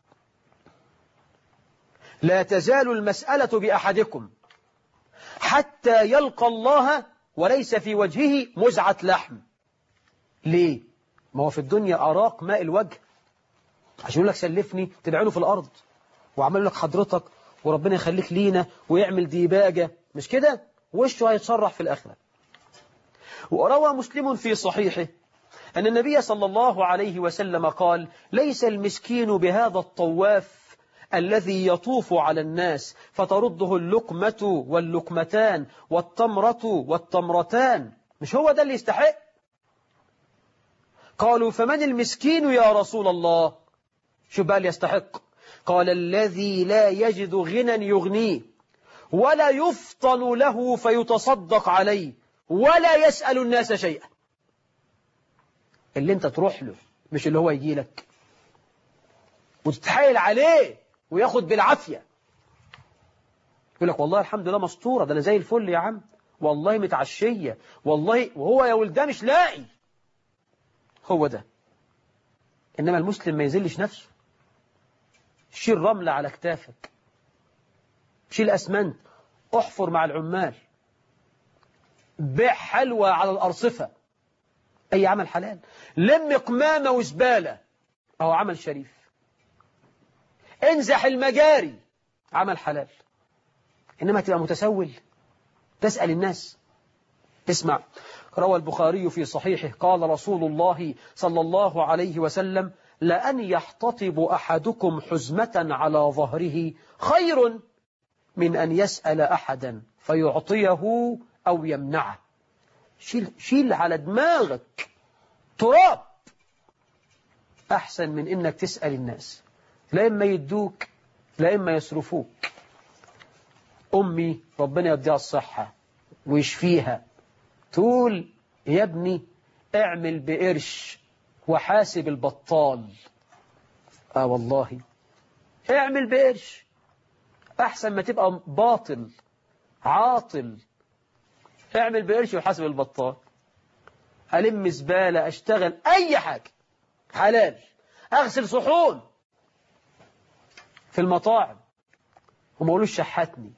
لا تزال المسألة بأحدكم حتى يلقى الله وليس في وجهه مزعة لحم ليه؟ ما هو في الدنيا أراق ماء الوجه عشان يقول لك سلفني تدعي في الأرض وعمل لك حضرتك وربنا يخليك لينا ويعمل ديباجة مش كده؟ وشه هيتصرح في الآخرة وروى مسلم في صحيحه أن النبي صلى الله عليه وسلم قال ليس المسكين بهذا الطواف الذي يطوف على الناس فترده اللقمة واللقمتان والتمرة والتمرتان مش هو ده اللي يستحق قالوا فمن المسكين يا رسول الله شو بقى اللي يستحق قال الذي لا يجد غنى يغنيه ولا يفطن له فيتصدق عليه ولا يسأل الناس شيئا اللي انت تروح له مش اللي هو يجي لك وتتحايل عليه وياخد بالعافية يقول لك والله الحمد لله مسطورة ده أنا زي الفل يا عم والله متعشية والله وهو يا ولده مش لاقي هو ده إنما المسلم ما يزلش نفسه شيل رملة على كتافك شيل أسمنت احفر مع العمال بيع حلوى على الأرصفة أي عمل حلال لم قمامة وزبالة أو عمل شريف انزح المجاري عمل حلال إنما تبقى متسول تسأل الناس اسمع روى البخاري في صحيحه قال رسول الله صلى الله عليه وسلم لأن يحتطب أحدكم حزمة على ظهره خير من أن يسأل أحدا فيعطيه أو يمنعه شيل, شيل على دماغك تراب أحسن من إنك تسأل الناس لا إما يدوك لا إما يصرفوك أمي ربنا يديها الصحة ويشفيها تقول يا ابني اعمل بقرش وحاسب البطال آه والله اعمل بقرش أحسن ما تبقى باطل عاطل اعمل بقرش وحاسب البطال ألم زبالة أشتغل أي حاجة حلال أغسل صحون في المطاعم وما قولوش شحتني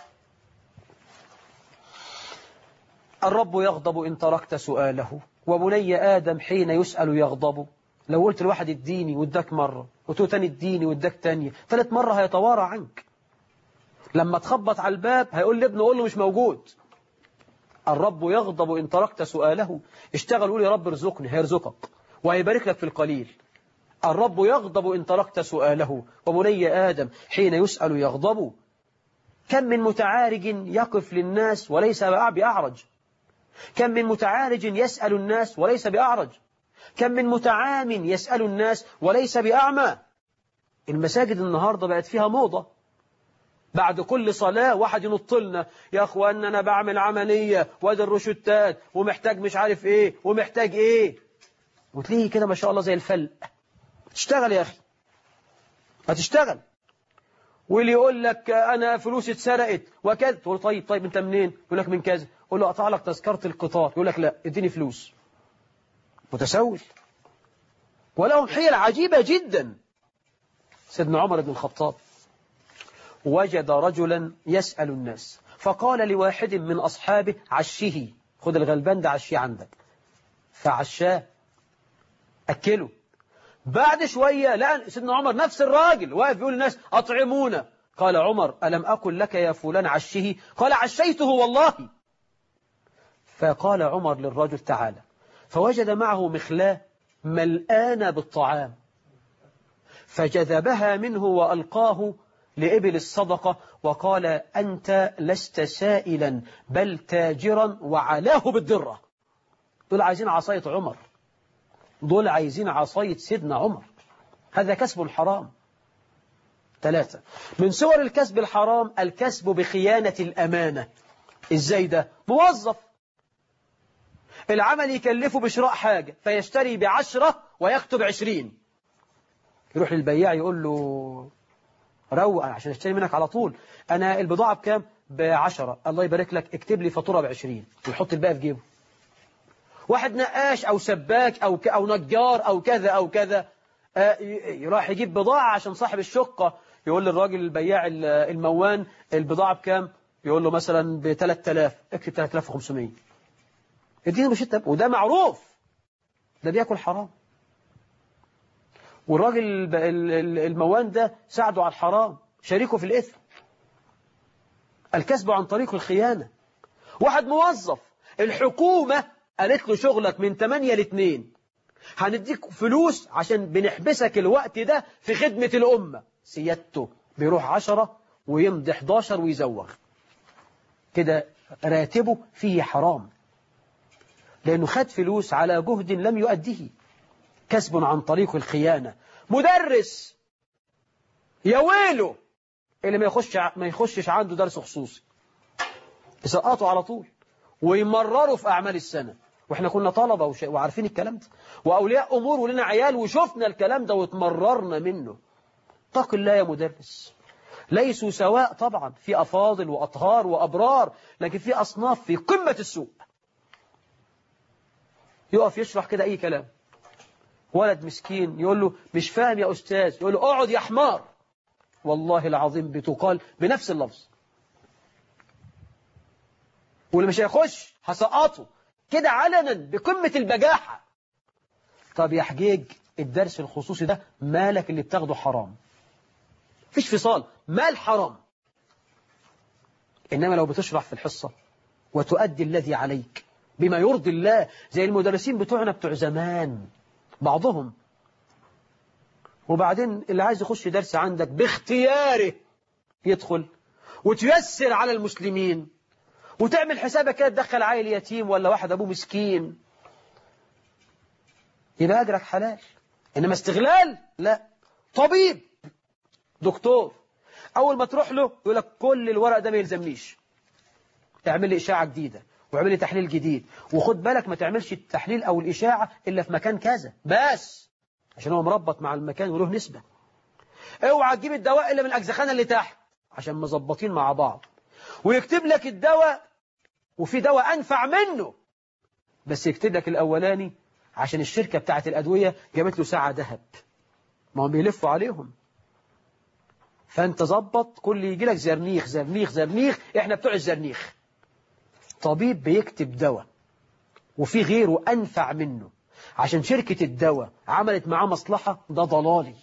الرب يغضب إن تركت سؤاله وبني آدم حين يسأل يغضب لو قلت لواحد اديني واداك مرة وتقول تاني اديني واداك تانية ثالث مرة هيتوارى عنك لما تخبط على الباب هيقول لابنه قول له مش موجود الرب يغضب إن تركت سؤاله اشتغل قول يا رب ارزقني هيرزقك وهيبارك لك في القليل الرب يغضب إن تركت سؤاله وبني آدم حين يسأل يغضب كم من متعارج يقف للناس وليس بأعرج كم من متعارج يسأل الناس وليس بأعرج كم من متعام يسأل الناس وليس بأعمى المساجد النهاردة بقت فيها موضة بعد كل صلاة واحد ينط لنا يا أخوان أنا بعمل عملية وادي الروشتات ومحتاج مش عارف إيه ومحتاج إيه وتلاقيه كده ما شاء الله زي الفل تشتغل يا أخي هتشتغل واللي يقول لك أنا فلوسي اتسرقت وكذا تقول طيب طيب أنت منين يقول لك من كذا قول له أقطع لك تذكرة القطار يقول لك لا اديني فلوس متسول ولهم حيل عجيبة جدا سيدنا عمر بن الخطاب وجد رجلا يسأل الناس فقال لواحد من أصحابه عشه خد الغلبان ده عشيه عندك فعشاه أكله بعد شوية لقى سيدنا عمر نفس الراجل واقف بيقول للناس أطعمونا قال عمر ألم أقل لك يا فلان عشه قال عشيته والله فقال عمر للرجل تعالى فوجد معه مخلاه ملآن بالطعام فجذبها منه وألقاه لإبل الصدقة وقال أنت لست سائلا بل تاجرا وعلاه بالدرة دول عايزين عصاية عمر دول عايزين عصاية سيدنا عمر هذا كسب حرام ثلاثة من صور الكسب الحرام الكسب بخيانة الأمانة إزاي ده موظف العمل يكلفه بشراء حاجة فيشتري بعشرة ويكتب عشرين يروح للبياع يقول له روق عشان اشتري منك على طول أنا البضاعة بكام بعشرة الله يبارك لك اكتب لي فاتورة بعشرين ويحط الباقي في جيبه واحد نقاش أو سباك أو, ك... أو نجار أو كذا أو كذا آه راح يجيب بضاعة عشان صاحب الشقة يقول للراجل البياع الموان البضاعة بكام يقول له مثلا ب 3000 اكتب 3500 اديني بشتة وده معروف ده بياكل حرام والراجل الموان ده ساعده على الحرام شريكه في الإثم الكسب عن طريق الخيانة واحد موظف الحكومة قالت له شغلك من 8 ل 2 هنديك فلوس عشان بنحبسك الوقت ده في خدمة الأمة سيادته بيروح 10 ويمضي 11 ويزوغ كده راتبه فيه حرام لأنه خد فلوس على جهد لم يؤديه كسب عن طريق الخيانة مدرس يا ويله اللي ما يخش ما يخشش عنده درس خصوصي يسقطوا على طول ويمرروا في أعمال السنة واحنا كنا طلبة وش... وعارفين الكلام ده وأولياء أمور ولنا عيال وشفنا الكلام ده واتمررنا منه اتق الله يا مدرس ليسوا سواء طبعا في أفاضل وأطهار وأبرار لكن في أصناف في قمة السوء يقف يشرح كده أي كلام ولد مسكين يقول له مش فاهم يا أستاذ يقول له اقعد يا حمار والله العظيم بتقال بنفس اللفظ واللي مش هيخش هسقطه كده علنا بقمة البجاحة طب يا حجيج الدرس الخصوصي ده مالك اللي بتاخده حرام فيش فصال مال حرام إنما لو بتشرح في الحصة وتؤدي الذي عليك بما يرضي الله زي المدرسين بتوعنا بتوع زمان بعضهم وبعدين اللي عايز يخش درس عندك باختياره يدخل وتيسر على المسلمين وتعمل حسابك كده تدخل عيل يتيم ولا واحد أبوه مسكين يبقى أجرك حلال إنما استغلال لا طبيب دكتور أول ما تروح له يقول لك كل الورق ده ما يلزمنيش اعمل لي إشاعة جديدة واعمل لي تحليل جديد وخد بالك ما تعملش التحليل أو الإشاعة إلا في مكان كذا بس عشان هو مربط مع المكان وله نسبة اوعى تجيب الدواء إلا من الأجزخانة اللي تحت عشان مظبطين مع بعض ويكتب لك الدواء وفي دواء أنفع منه بس يكتب لك الأولاني عشان الشركة بتاعت الأدوية جابت له ساعة ذهب ما هم بيلفوا عليهم فأنت ظبط كل يجي لك زرنيخ زرنيخ زرنيخ إحنا بتوع الزرنيخ طبيب بيكتب دواء وفي غيره أنفع منه عشان شركة الدواء عملت معاه مصلحة ده ضلالي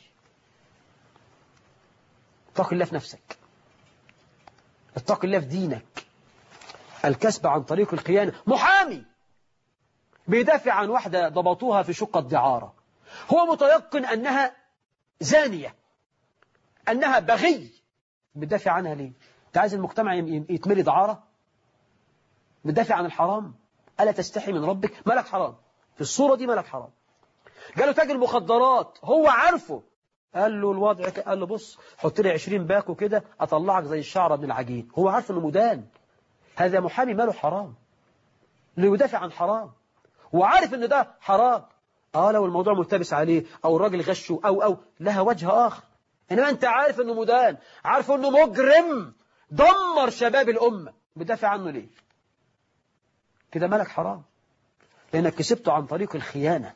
اتق الله في نفسك اتق الله في دينك الكسب عن طريق الخيانة محامي بيدافع عن واحدة ضبطوها في شقة دعارة هو متيقن أنها زانية أنها بغي بيدافع عنها ليه انت عايز المجتمع يتملي دعارة بيدافع عن الحرام ألا تستحي من ربك مالك حرام في الصورة دي مالك حرام قالوا تاجر مخدرات هو عارفه قال له الوضع قال له بص حط لي 20 باكو كده اطلعك زي الشعره من العجين هو عارف انه مدان هذا محامي ماله حرام اللي يدافع عن حرام وعارف ان ده حرام اه لو الموضوع ملتبس عليه او الراجل غشه او او لها وجه اخر انما انت عارف انه مدان عارف انه مجرم دمر شباب الامه بدافع عنه ليه كده مالك حرام لانك كسبته عن طريق الخيانه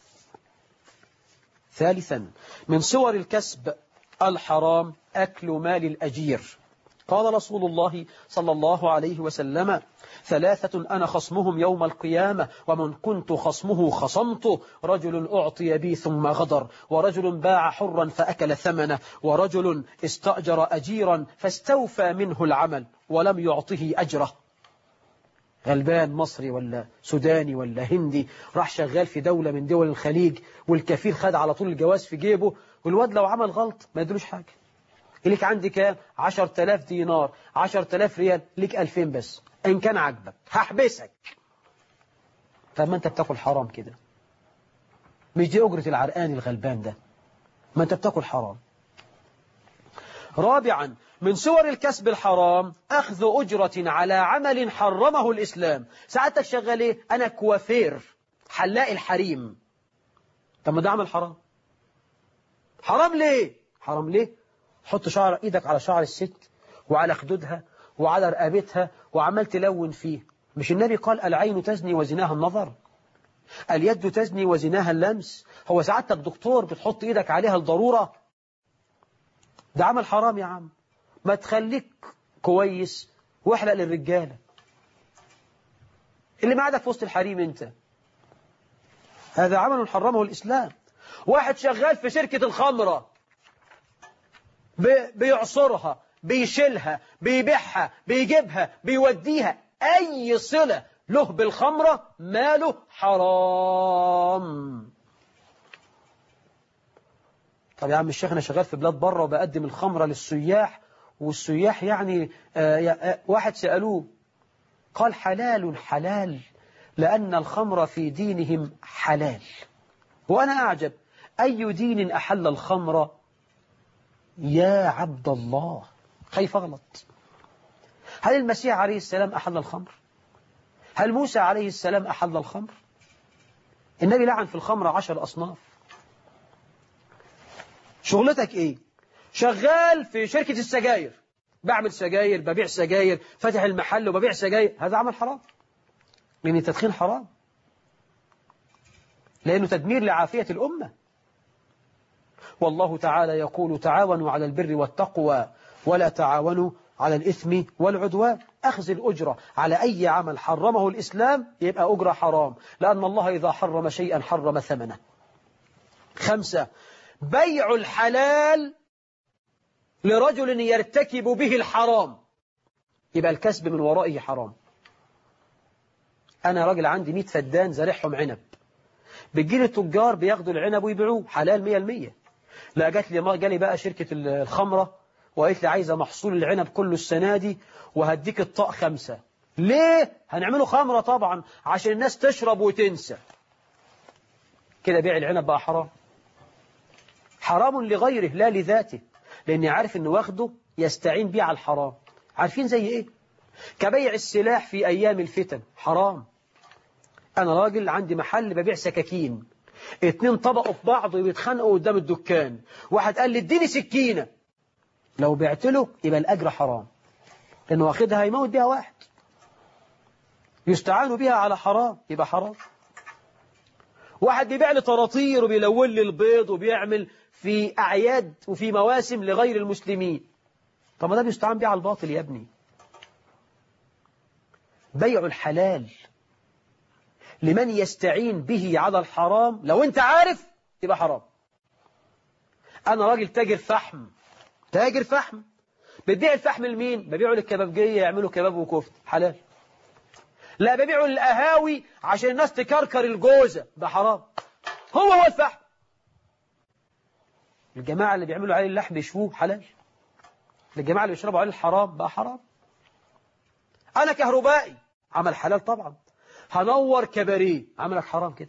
ثالثا من صور الكسب الحرام أكل مال الأجير قال رسول الله صلى الله عليه وسلم ثلاثة أنا خصمهم يوم القيامة ومن كنت خصمه خصمته رجل أعطي بي ثم غدر ورجل باع حرا فأكل ثمنه ورجل استأجر أجيرا فاستوفى منه العمل ولم يعطه أجره غلبان مصري ولا سوداني ولا هندي راح شغال في دولة من دول الخليج والكفيل خد على طول الجواز في جيبه والواد لو عمل غلط ما يدلوش حاجة ليك عندي كام 10000 دينار 10000 ريال ليك 2000 بس إن كان عاجبك هحبسك طب ما أنت بتاكل حرام كده مش دي أجرة العرقان الغلبان ده ما أنت بتاكل حرام رابعا من صور الكسب الحرام أخذ أجرة على عمل حرمه الإسلام ساعتك شغال إيه؟ أنا كوافير حلاق الحريم طب ما ده عمل حرام حرام ليه حرام ليه حط شعر ايدك على شعر الست وعلى خدودها وعلى رقبتها وعمال تلون فيه مش النبي قال العين تزني وزناها النظر اليد تزني وزناها اللمس هو سعادتك دكتور بتحط ايدك عليها الضرورة ده عمل حرام يا عم ما تخليك كويس واحلق للرجالة اللي معدك في وسط الحريم انت هذا عمل حرمه الإسلام واحد شغال في شركة الخمرة بيعصرها بيشيلها بيبيعها بيجيبها بيوديها أي صلة له بالخمرة ماله حرام طب يا عم الشيخ أنا شغال في بلاد بره وبقدم الخمرة للسياح والسياح يعني آه واحد سألوه قال حلال حلال لأن الخمر في دينهم حلال وأنا أعجب أي دين أحل الخمر يا عبد الله كيف غلط هل المسيح عليه السلام أحل الخمر هل موسى عليه السلام أحل الخمر النبي لعن في الخمر عشر أصناف شغلتك إيه شغال في شركة السجاير بعمل سجاير ببيع سجاير فتح المحل وببيع سجاير هذا عمل حرام لأن التدخين حرام لأنه تدمير لعافية الأمة والله تعالى يقول تعاونوا على البر والتقوى ولا تعاونوا على الإثم والعدوان أخذ الأجرة على أي عمل حرمه الإسلام يبقى أجرة حرام لأن الله إذا حرم شيئا حرم ثمنه خمسة بيع الحلال لرجل يرتكب به الحرام يبقى الكسب من ورائه حرام أنا راجل عندي 100 فدان زارعهم عنب بتجيلي التجار بياخدوا العنب ويبيعوه حلال مية المية لا جات لي ما جالي بقى شركة الخمرة وقالت لي عايزة محصول العنب كله السنة دي وهديك الطاق خمسة ليه؟ هنعمله خمرة طبعا عشان الناس تشرب وتنسى كده بيع العنب بقى حرام حرام لغيره لا لذاته لأني عارف أنه واخده يستعين بيه على الحرام عارفين زي إيه؟ كبيع السلاح في أيام الفتن حرام أنا راجل عندي محل ببيع سكاكين اتنين طبقوا في بعض وبيتخانقوا قدام الدكان واحد قال لي اديني سكينة لو بعت له يبقى الأجر حرام لأنه واخدها هيموت بيها واحد يستعان بها على حرام يبقى حرام واحد بيبيع لي طراطير وبيلون لي البيض وبيعمل في أعياد وفي مواسم لغير المسلمين طب ما ده بيستعان بيه على الباطل يا ابني بيع الحلال لمن يستعين به على الحرام لو انت عارف يبقى حرام انا راجل تاجر فحم تاجر فحم بتبيع الفحم لمين ببيعه للكبابجيه يعملوا كباب وكفته حلال لا ببيعه للقهاوي عشان الناس تكركر الجوزه ده حرام هو هو الفحم الجماعه اللي بيعملوا عليه اللحم يشووه حلال الجماعه اللي بيشربوا عليه الحرام بقى حرام انا كهربائي عمل حلال طبعا هنور كباريه عملك حرام كده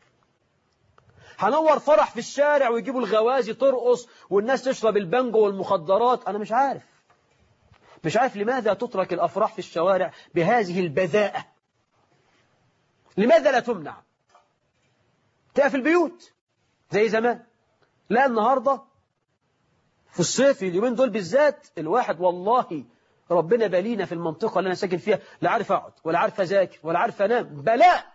هنور فرح في الشارع ويجيبوا الغوازي ترقص والناس تشرب البنجو والمخدرات أنا مش عارف مش عارف لماذا تترك الأفراح في الشوارع بهذه البذاءة لماذا لا تمنع تقف في البيوت زي زمان لا النهاردة في الصيف اليومين دول بالذات الواحد والله ربنا بالينا في المنطقة اللي أنا ساكن فيها لا عارف أقعد ولا عارف أذاكر ولا عارف أنام بلاء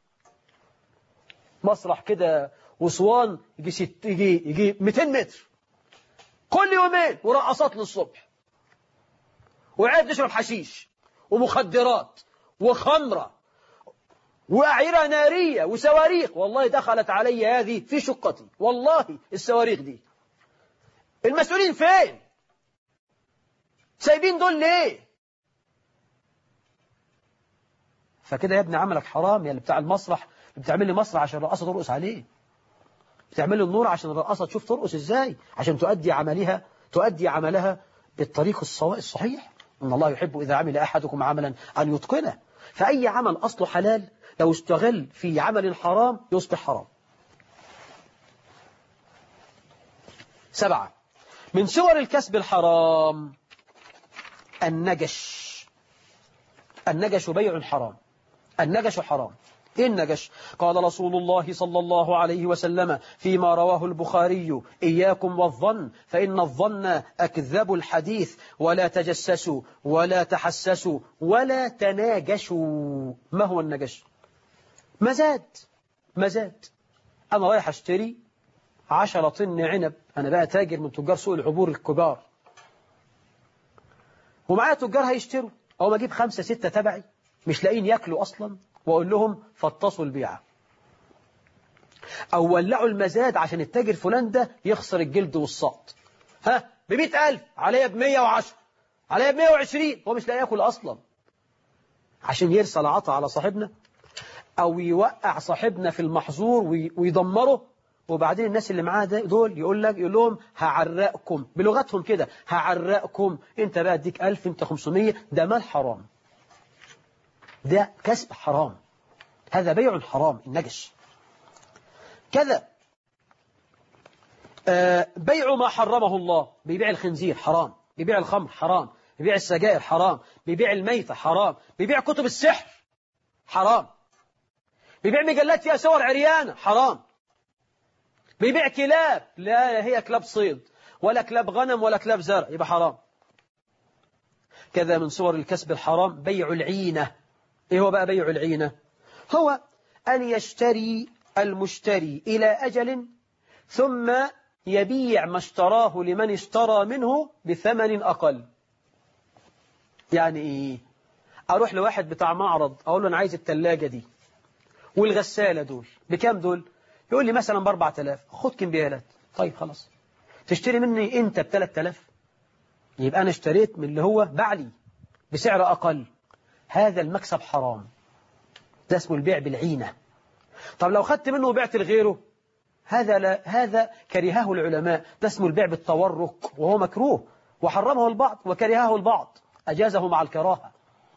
مسرح كده وصوان يجي ست يجي يجي 200 متر كل يومين ورقصات للصبح وقاعد نشرب حشيش ومخدرات وخمرة وأعيرة نارية وصواريخ والله دخلت علي هذه في شقتي والله الصواريخ دي المسؤولين فين سايبين دول ليه فكده يا ابني عملك حرام يا اللي بتاع المسرح بتعمل لي مسرح عشان الرقصة ترقص عليه بتعمل لي النور عشان الرقصة تشوف ترقص ازاي عشان تؤدي عملها تؤدي عملها بالطريق الصواء الصحيح ان الله يحب اذا عمل احدكم عملا ان يتقنه فاي عمل اصله حلال لو اشتغل في عمل حرام يصبح حرام سبعة من صور الكسب الحرام النجش النجش بيع حرام النجش حرام إيه النجش قال رسول الله صلى الله عليه وسلم فيما رواه البخاري إياكم والظن فإن الظن أكذب الحديث ولا تجسسوا ولا تحسسوا ولا تناجشوا ما هو النجش مزاد مزاد أنا رايح أشتري عشرة طن عنب أنا بقى تاجر من تجار سوق العبور الكبار ومعايا تجار هيشتروا أو ما أجيب خمسة ستة تبعي مش لاقيين ياكلوا أصلا وأقول لهم فطسوا البيعة أو ولعوا المزاد عشان التاجر فلان ده يخسر الجلد والسقط ها بمئة ألف عليا بمية وعشر عليا بمية وعشرين هو مش لاقي ياكل أصلا عشان يرسل عطا على صاحبنا أو يوقع صاحبنا في المحظور ويدمره وبعدين الناس اللي معاه دول يقول لك يقول لهم هعرقكم بلغتهم كده هعرقكم انت بقى اديك 1000 انت 500 ده مال حرام ده كسب حرام هذا بيع حرام النجش كذا آه بيع ما حرمه الله بيبيع الخنزير حرام بيبيع الخمر حرام بيبيع السجائر حرام بيبيع الميتة حرام بيبيع كتب السحر حرام بيبيع مجلات فيها صور عريانة حرام بيبيع كلاب لا هي كلاب صيد ولا كلاب غنم ولا كلاب زرع يبقى حرام كذا من صور الكسب الحرام بيع العينة ايه هو بقى بيع العينة هو أن يشتري المشتري إلى أجل ثم يبيع ما اشتراه لمن اشترى منه بثمن أقل يعني إيه أروح لواحد بتاع معرض أقول له أنا عايز التلاجة دي والغسالة دول بكام دول يقول لي مثلا ب 4000 خد كمبيالات طيب خلاص تشتري مني انت ب 3000 يبقى انا اشتريت من اللي هو بعلي بسعر اقل هذا المكسب حرام ده اسمه البيع بالعينة طب لو خدت منه وبعت لغيره هذا لا هذا كرهه العلماء ده اسمه البيع بالتورق وهو مكروه وحرمه البعض وكرهه البعض أجازه مع الكراهة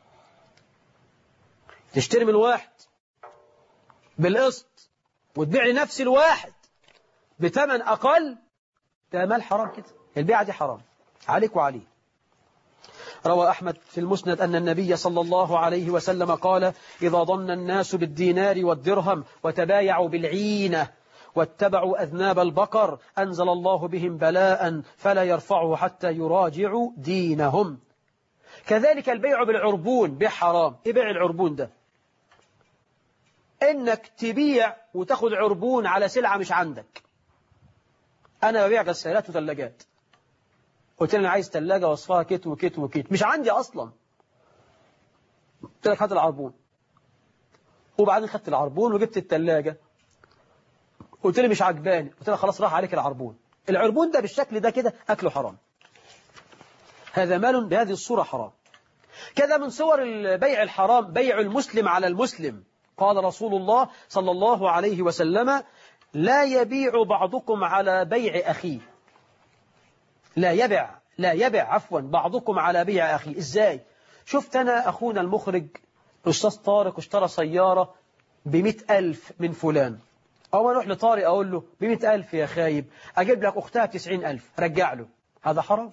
تشتري من واحد بالقسط وتبيع لنفس الواحد بثمن أقل ده مال حرام كده البيعة دي حرام عليك وعليه روى أحمد في المسند أن النبي صلى الله عليه وسلم قال إذا ظن الناس بالدينار والدرهم وتبايعوا بالعينة واتبعوا أذناب البقر أنزل الله بهم بلاء فلا يرفعه حتى يراجعوا دينهم كذلك البيع بالعربون بيع حرام إيه بيع العربون ده إنك تبيع وتاخد عربون على سلعة مش عندك أنا ببيع غسالات وثلاجات قلت لي أنا عايز ثلاجة وصفها كيت وكيت وكيت مش عندي أصلا قلت لك هات العربون وبعدين خدت العربون وجبت الثلاجة قلت لي مش عجباني قلت لها خلاص راح عليك العربون العربون ده بالشكل ده كده أكله حرام هذا مال بهذه الصورة حرام كذا من صور البيع الحرام بيع المسلم على المسلم قال رسول الله صلى الله عليه وسلم لا يبيع بعضكم على بيع أخيه لا يبع لا يبع عفوا بعضكم على بيع أخيه إزاي شفت أنا أخونا المخرج أستاذ طارق اشترى سيارة بمئة ألف من فلان أو أروح لطارق أقول له بمئة ألف يا خايب أجيب لك أختها بتسعين ألف رجع له هذا حرام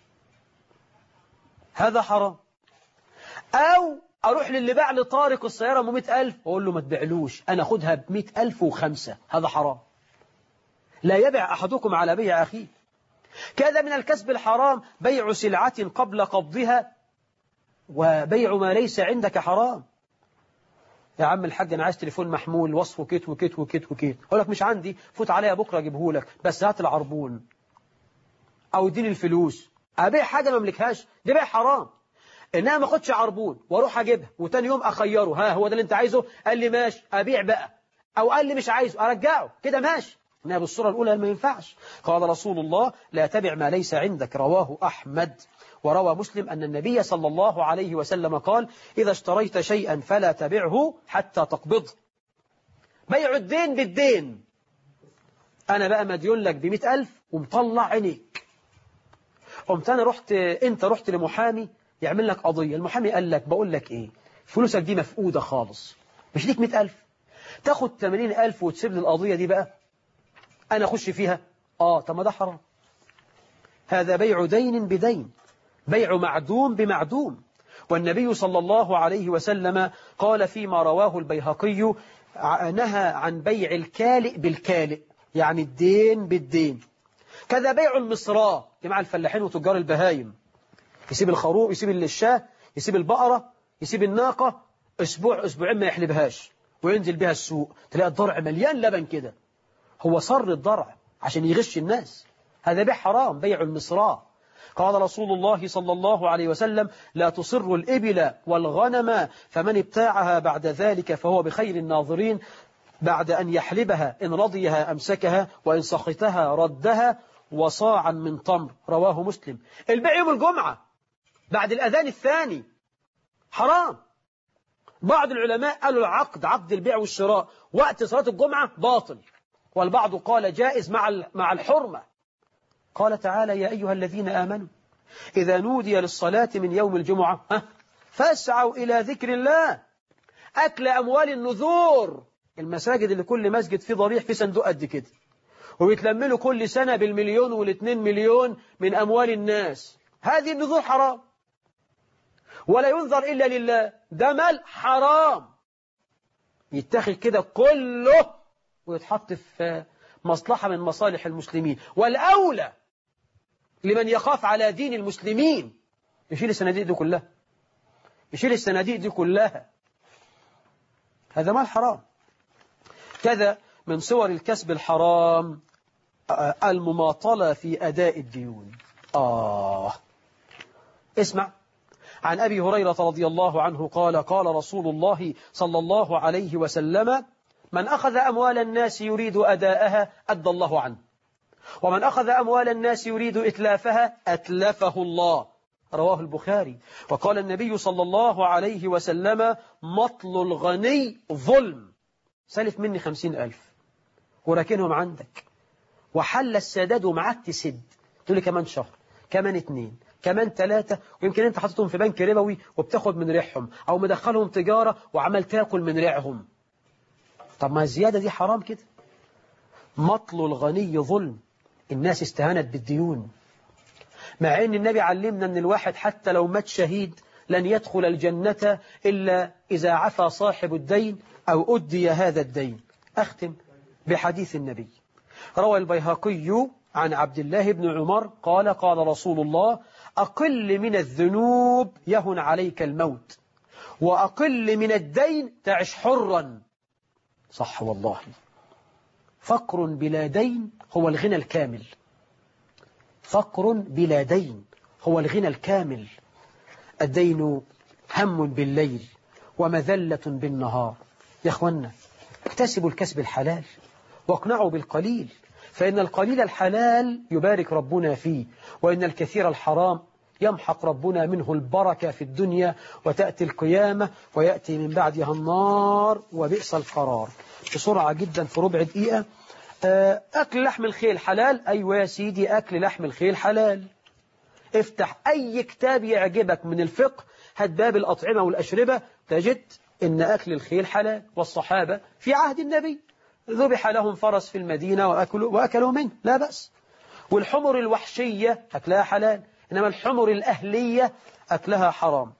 هذا حرام أو أروح للي باع لطارق السيارة بمئة ألف وأقول له ما تبيعلوش أنا أخدها بمئة ألف وخمسة هذا حرام لا يبع أحدكم على بيع أخيه كذا من الكسب الحرام بيع سلعة قبل قبضها وبيع ما ليس عندك حرام يا عم الحاج أنا عايز تليفون محمول وصفه كيت وكيت وكيت وكيت أقول لك مش عندي فوت عليها بكرة أجيبه لك بس هات العربون أو اديني الفلوس أبيع حاجة ما املكهاش ده بيع حرام إنها ما أخدش عربون وأروح أجيبها وتاني يوم أخيره ها هو ده اللي أنت عايزه قال لي ماشي أبيع بقى أو قال لي مش عايزه أرجعه كده ماشي إنها بالصورة الأولى ما ينفعش قال رسول الله لا تبع ما ليس عندك رواه أحمد وروى مسلم أن النبي صلى الله عليه وسلم قال إذا اشتريت شيئا فلا تبعه حتى تقبضه بيع الدين بالدين أنا بقى مديون لك بمئة ألف ومطلع عينيك قمت أنا رحت أنت رحت لمحامي يعمل لك قضية المحامي قال لك بقول لك إيه فلوسك دي مفقودة خالص مش ليك مئة ألف تاخد ثمانين ألف وتسيب لي القضية دي بقى أنا أخش فيها آه طب ما ده حرام هذا بيع دين بدين بيع معدوم بمعدوم والنبي صلى الله عليه وسلم قال فيما رواه البيهقي نهى عن بيع الكالئ بالكالئ يعني الدين بالدين كذا بيع المصراء جماعة الفلاحين وتجار البهايم يسيب الخروف يسيب الشاه يسيب البقرة يسيب الناقة أسبوع أسبوعين ما يحلبهاش وينزل بها السوق تلاقي الضرع مليان لبن كده هو صر الضرع عشان يغش الناس هذا بيع حرام بيع المصراء قال رسول الله صلى الله عليه وسلم لا تصر الإبل والغنم فمن ابتاعها بعد ذلك فهو بخير الناظرين بعد أن يحلبها إن رضيها أمسكها وإن سخطها ردها وصاعا من تمر رواه مسلم البيع يوم الجمعة بعد الأذان الثاني حرام بعض العلماء قالوا العقد عقد البيع والشراء وقت صلاة الجمعة باطل والبعض قال جائز مع مع الحرمة قال تعالى يا أيها الذين آمنوا إذا نودي للصلاة من يوم الجمعة فاسعوا إلى ذكر الله أكل أموال النذور المساجد اللي كل مسجد فيه ضريح في صندوق قد كده وبيتلملوا كل سنة بالمليون والاثنين مليون من أموال الناس هذه النذور حرام ولا ينظر إلا لله ده مال حرام يتخذ كده كله ويتحط في مصلحة من مصالح المسلمين والأولى لمن يخاف على دين المسلمين يشيل الصناديق دي كلها يشيل الصناديق دي كلها هذا مال حرام كذا من صور الكسب الحرام المماطلة في أداء الديون آه اسمع عن أبي هريرة رضي الله عنه قال قال رسول الله صلى الله عليه وسلم من أخذ أموال الناس يريد أداءها أدى الله عنه ومن أخذ أموال الناس يريد إتلافها أتلفه الله رواه البخاري وقال النبي صلى الله عليه وسلم مطل الغني ظلم سلف مني خمسين ألف وراكنهم عندك وحل السداد ومعاك تسد تقول لي كمان شهر كمان اتنين كمان ثلاثة ويمكن انت حاططهم في بنك ربوي وبتاخد من ريحهم او مدخلهم تجارة وعمال تاكل من ريعهم طب ما الزيادة دي حرام كده مطل الغني ظلم الناس استهانت بالديون مع ان النبي علمنا ان الواحد حتى لو مات شهيد لن يدخل الجنة إلا إذا عفى صاحب الدين أو أدي هذا الدين أختم بحديث النبي روى البيهقي عن عبد الله بن عمر قال قال رسول الله أقل من الذنوب يهن عليك الموت وأقل من الدين تعش حرا صح والله فقر بلا دين هو الغنى الكامل فقر بلا دين هو الغنى الكامل الدين هم بالليل ومذلة بالنهار يا أخوانا اكتسبوا الكسب الحلال واقنعوا بالقليل فإن القليل الحلال يبارك ربنا فيه وإن الكثير الحرام يمحق ربنا منه البركة في الدنيا وتأتي القيامة ويأتي من بعدها النار وبئس القرار بسرعة جدا في ربع دقيقة أكل لحم الخيل حلال أيوة يا سيدي أكل لحم الخيل حلال افتح أي كتاب يعجبك من الفقه هات باب الأطعمة والأشربة تجد إن أكل الخيل حلال والصحابة في عهد النبي ذبح لهم فرس في المدينة وأكلوا, وأكلوا منه لا بأس والحمر الوحشية أكلها حلال إنما الحمر الأهلية أكلها حرام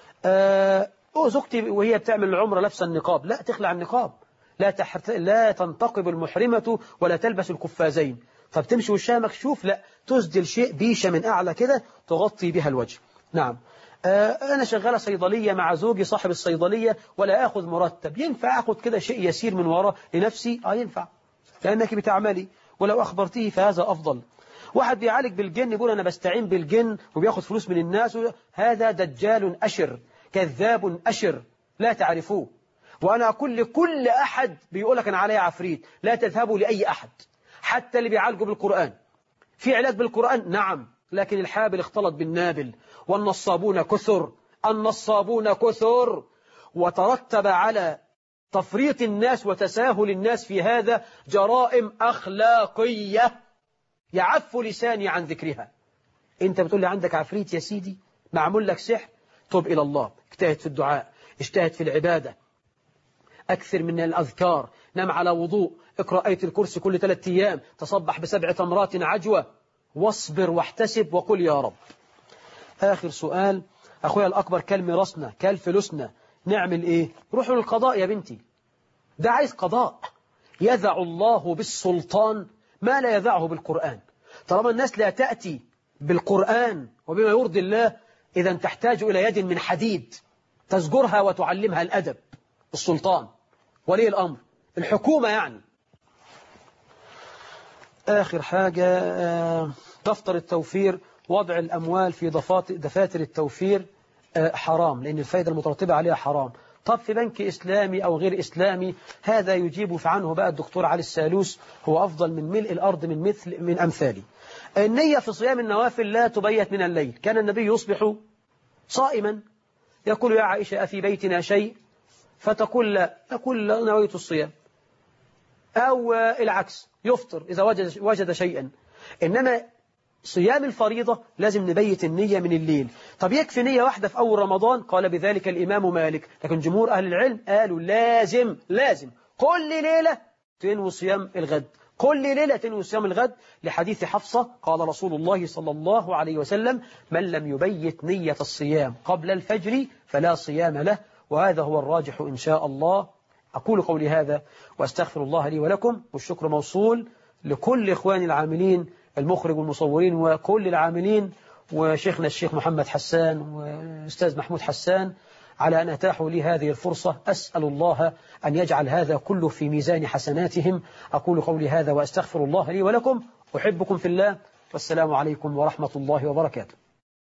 آه زوجتي وهي بتعمل العمرة لابسه النقاب لا تخلع النقاب لا, تحت... لا تنتقب المحرمة ولا تلبس القفازين طب تمشي وشها مكشوف لا تسدل شيء بيشة من أعلى كده تغطي بها الوجه نعم آه أنا شغالة صيدلية مع زوجي صاحب الصيدلية ولا أخذ مرتب ينفع أخذ كده شيء يسير من وراء لنفسي آه ينفع لأنك بتعملي ولو أخبرته فهذا أفضل واحد بيعالج بالجن يقول أنا بستعين بالجن وبياخد فلوس من الناس هذا دجال أشر كذاب أشر لا تعرفوه وأنا أقول لكل أحد بيقول لك أنا علي عفريت لا تذهبوا لأي أحد حتى اللي بيعالجوا بالقرآن في علاج بالقرآن نعم لكن الحابل اختلط بالنابل والنصابون كثر النصابون كثر وترتب على تفريط الناس وتساهل الناس في هذا جرائم أخلاقية يعف لساني عن ذكرها انت بتقول لي عندك عفريت يا سيدي معمول لك سحر توب إلى الله اجتهد في الدعاء اجتهد في العبادة أكثر من الأذكار نام على وضوء اقرأ آية الكرسي كل ثلاثة أيام تصبح بسبع تمرات عجوة واصبر واحتسب وقل يا رب آخر سؤال أخويا الأكبر كل ميراثنا كل فلوسنا نعمل إيه روحوا للقضاء يا بنتي ده عايز قضاء يذع الله بالسلطان ما لا يذعه بالقرآن طالما الناس لا تأتي بالقرآن وبما يرضي الله إذا تحتاج إلى يد من حديد تزجرها وتعلمها الأدب السلطان ولي الأمر الحكومة يعني آخر حاجة دفتر التوفير وضع الأموال في دفاتر التوفير حرام لأن الفائدة المترتبة عليها حرام طب في بنك إسلامي أو غير إسلامي هذا يجيب عنه بقى الدكتور علي السالوس هو أفضل من ملء الأرض من مثل من أمثالي النية في صيام النوافل لا تبيت من الليل كان النبي يصبح صائما يقول يا عائشة أفي بيتنا شيء فتقول لا تقول لا نويت الصيام أو العكس يفطر إذا وجد, وجد شيئا إنما صيام الفريضة لازم نبيت النية من الليل طب يكفي نية واحدة في أول رمضان قال بذلك الإمام مالك لكن جمهور أهل العلم قالوا لازم لازم كل ليلة تنوي صيام الغد كل ليلة تنوي صيام الغد لحديث حفصة قال رسول الله صلى الله عليه وسلم من لم يبيت نية الصيام قبل الفجر فلا صيام له وهذا هو الراجح إن شاء الله أقول قولي هذا وأستغفر الله لي ولكم والشكر موصول لكل إخواني العاملين المخرج والمصورين وكل العاملين وشيخنا الشيخ محمد حسان وأستاذ محمود حسان على أن أتاحوا لي هذه الفرصة أسأل الله أن يجعل هذا كله في ميزان حسناتهم أقول قولي هذا وأستغفر الله لي ولكم أحبكم في الله والسلام عليكم ورحمة الله وبركاته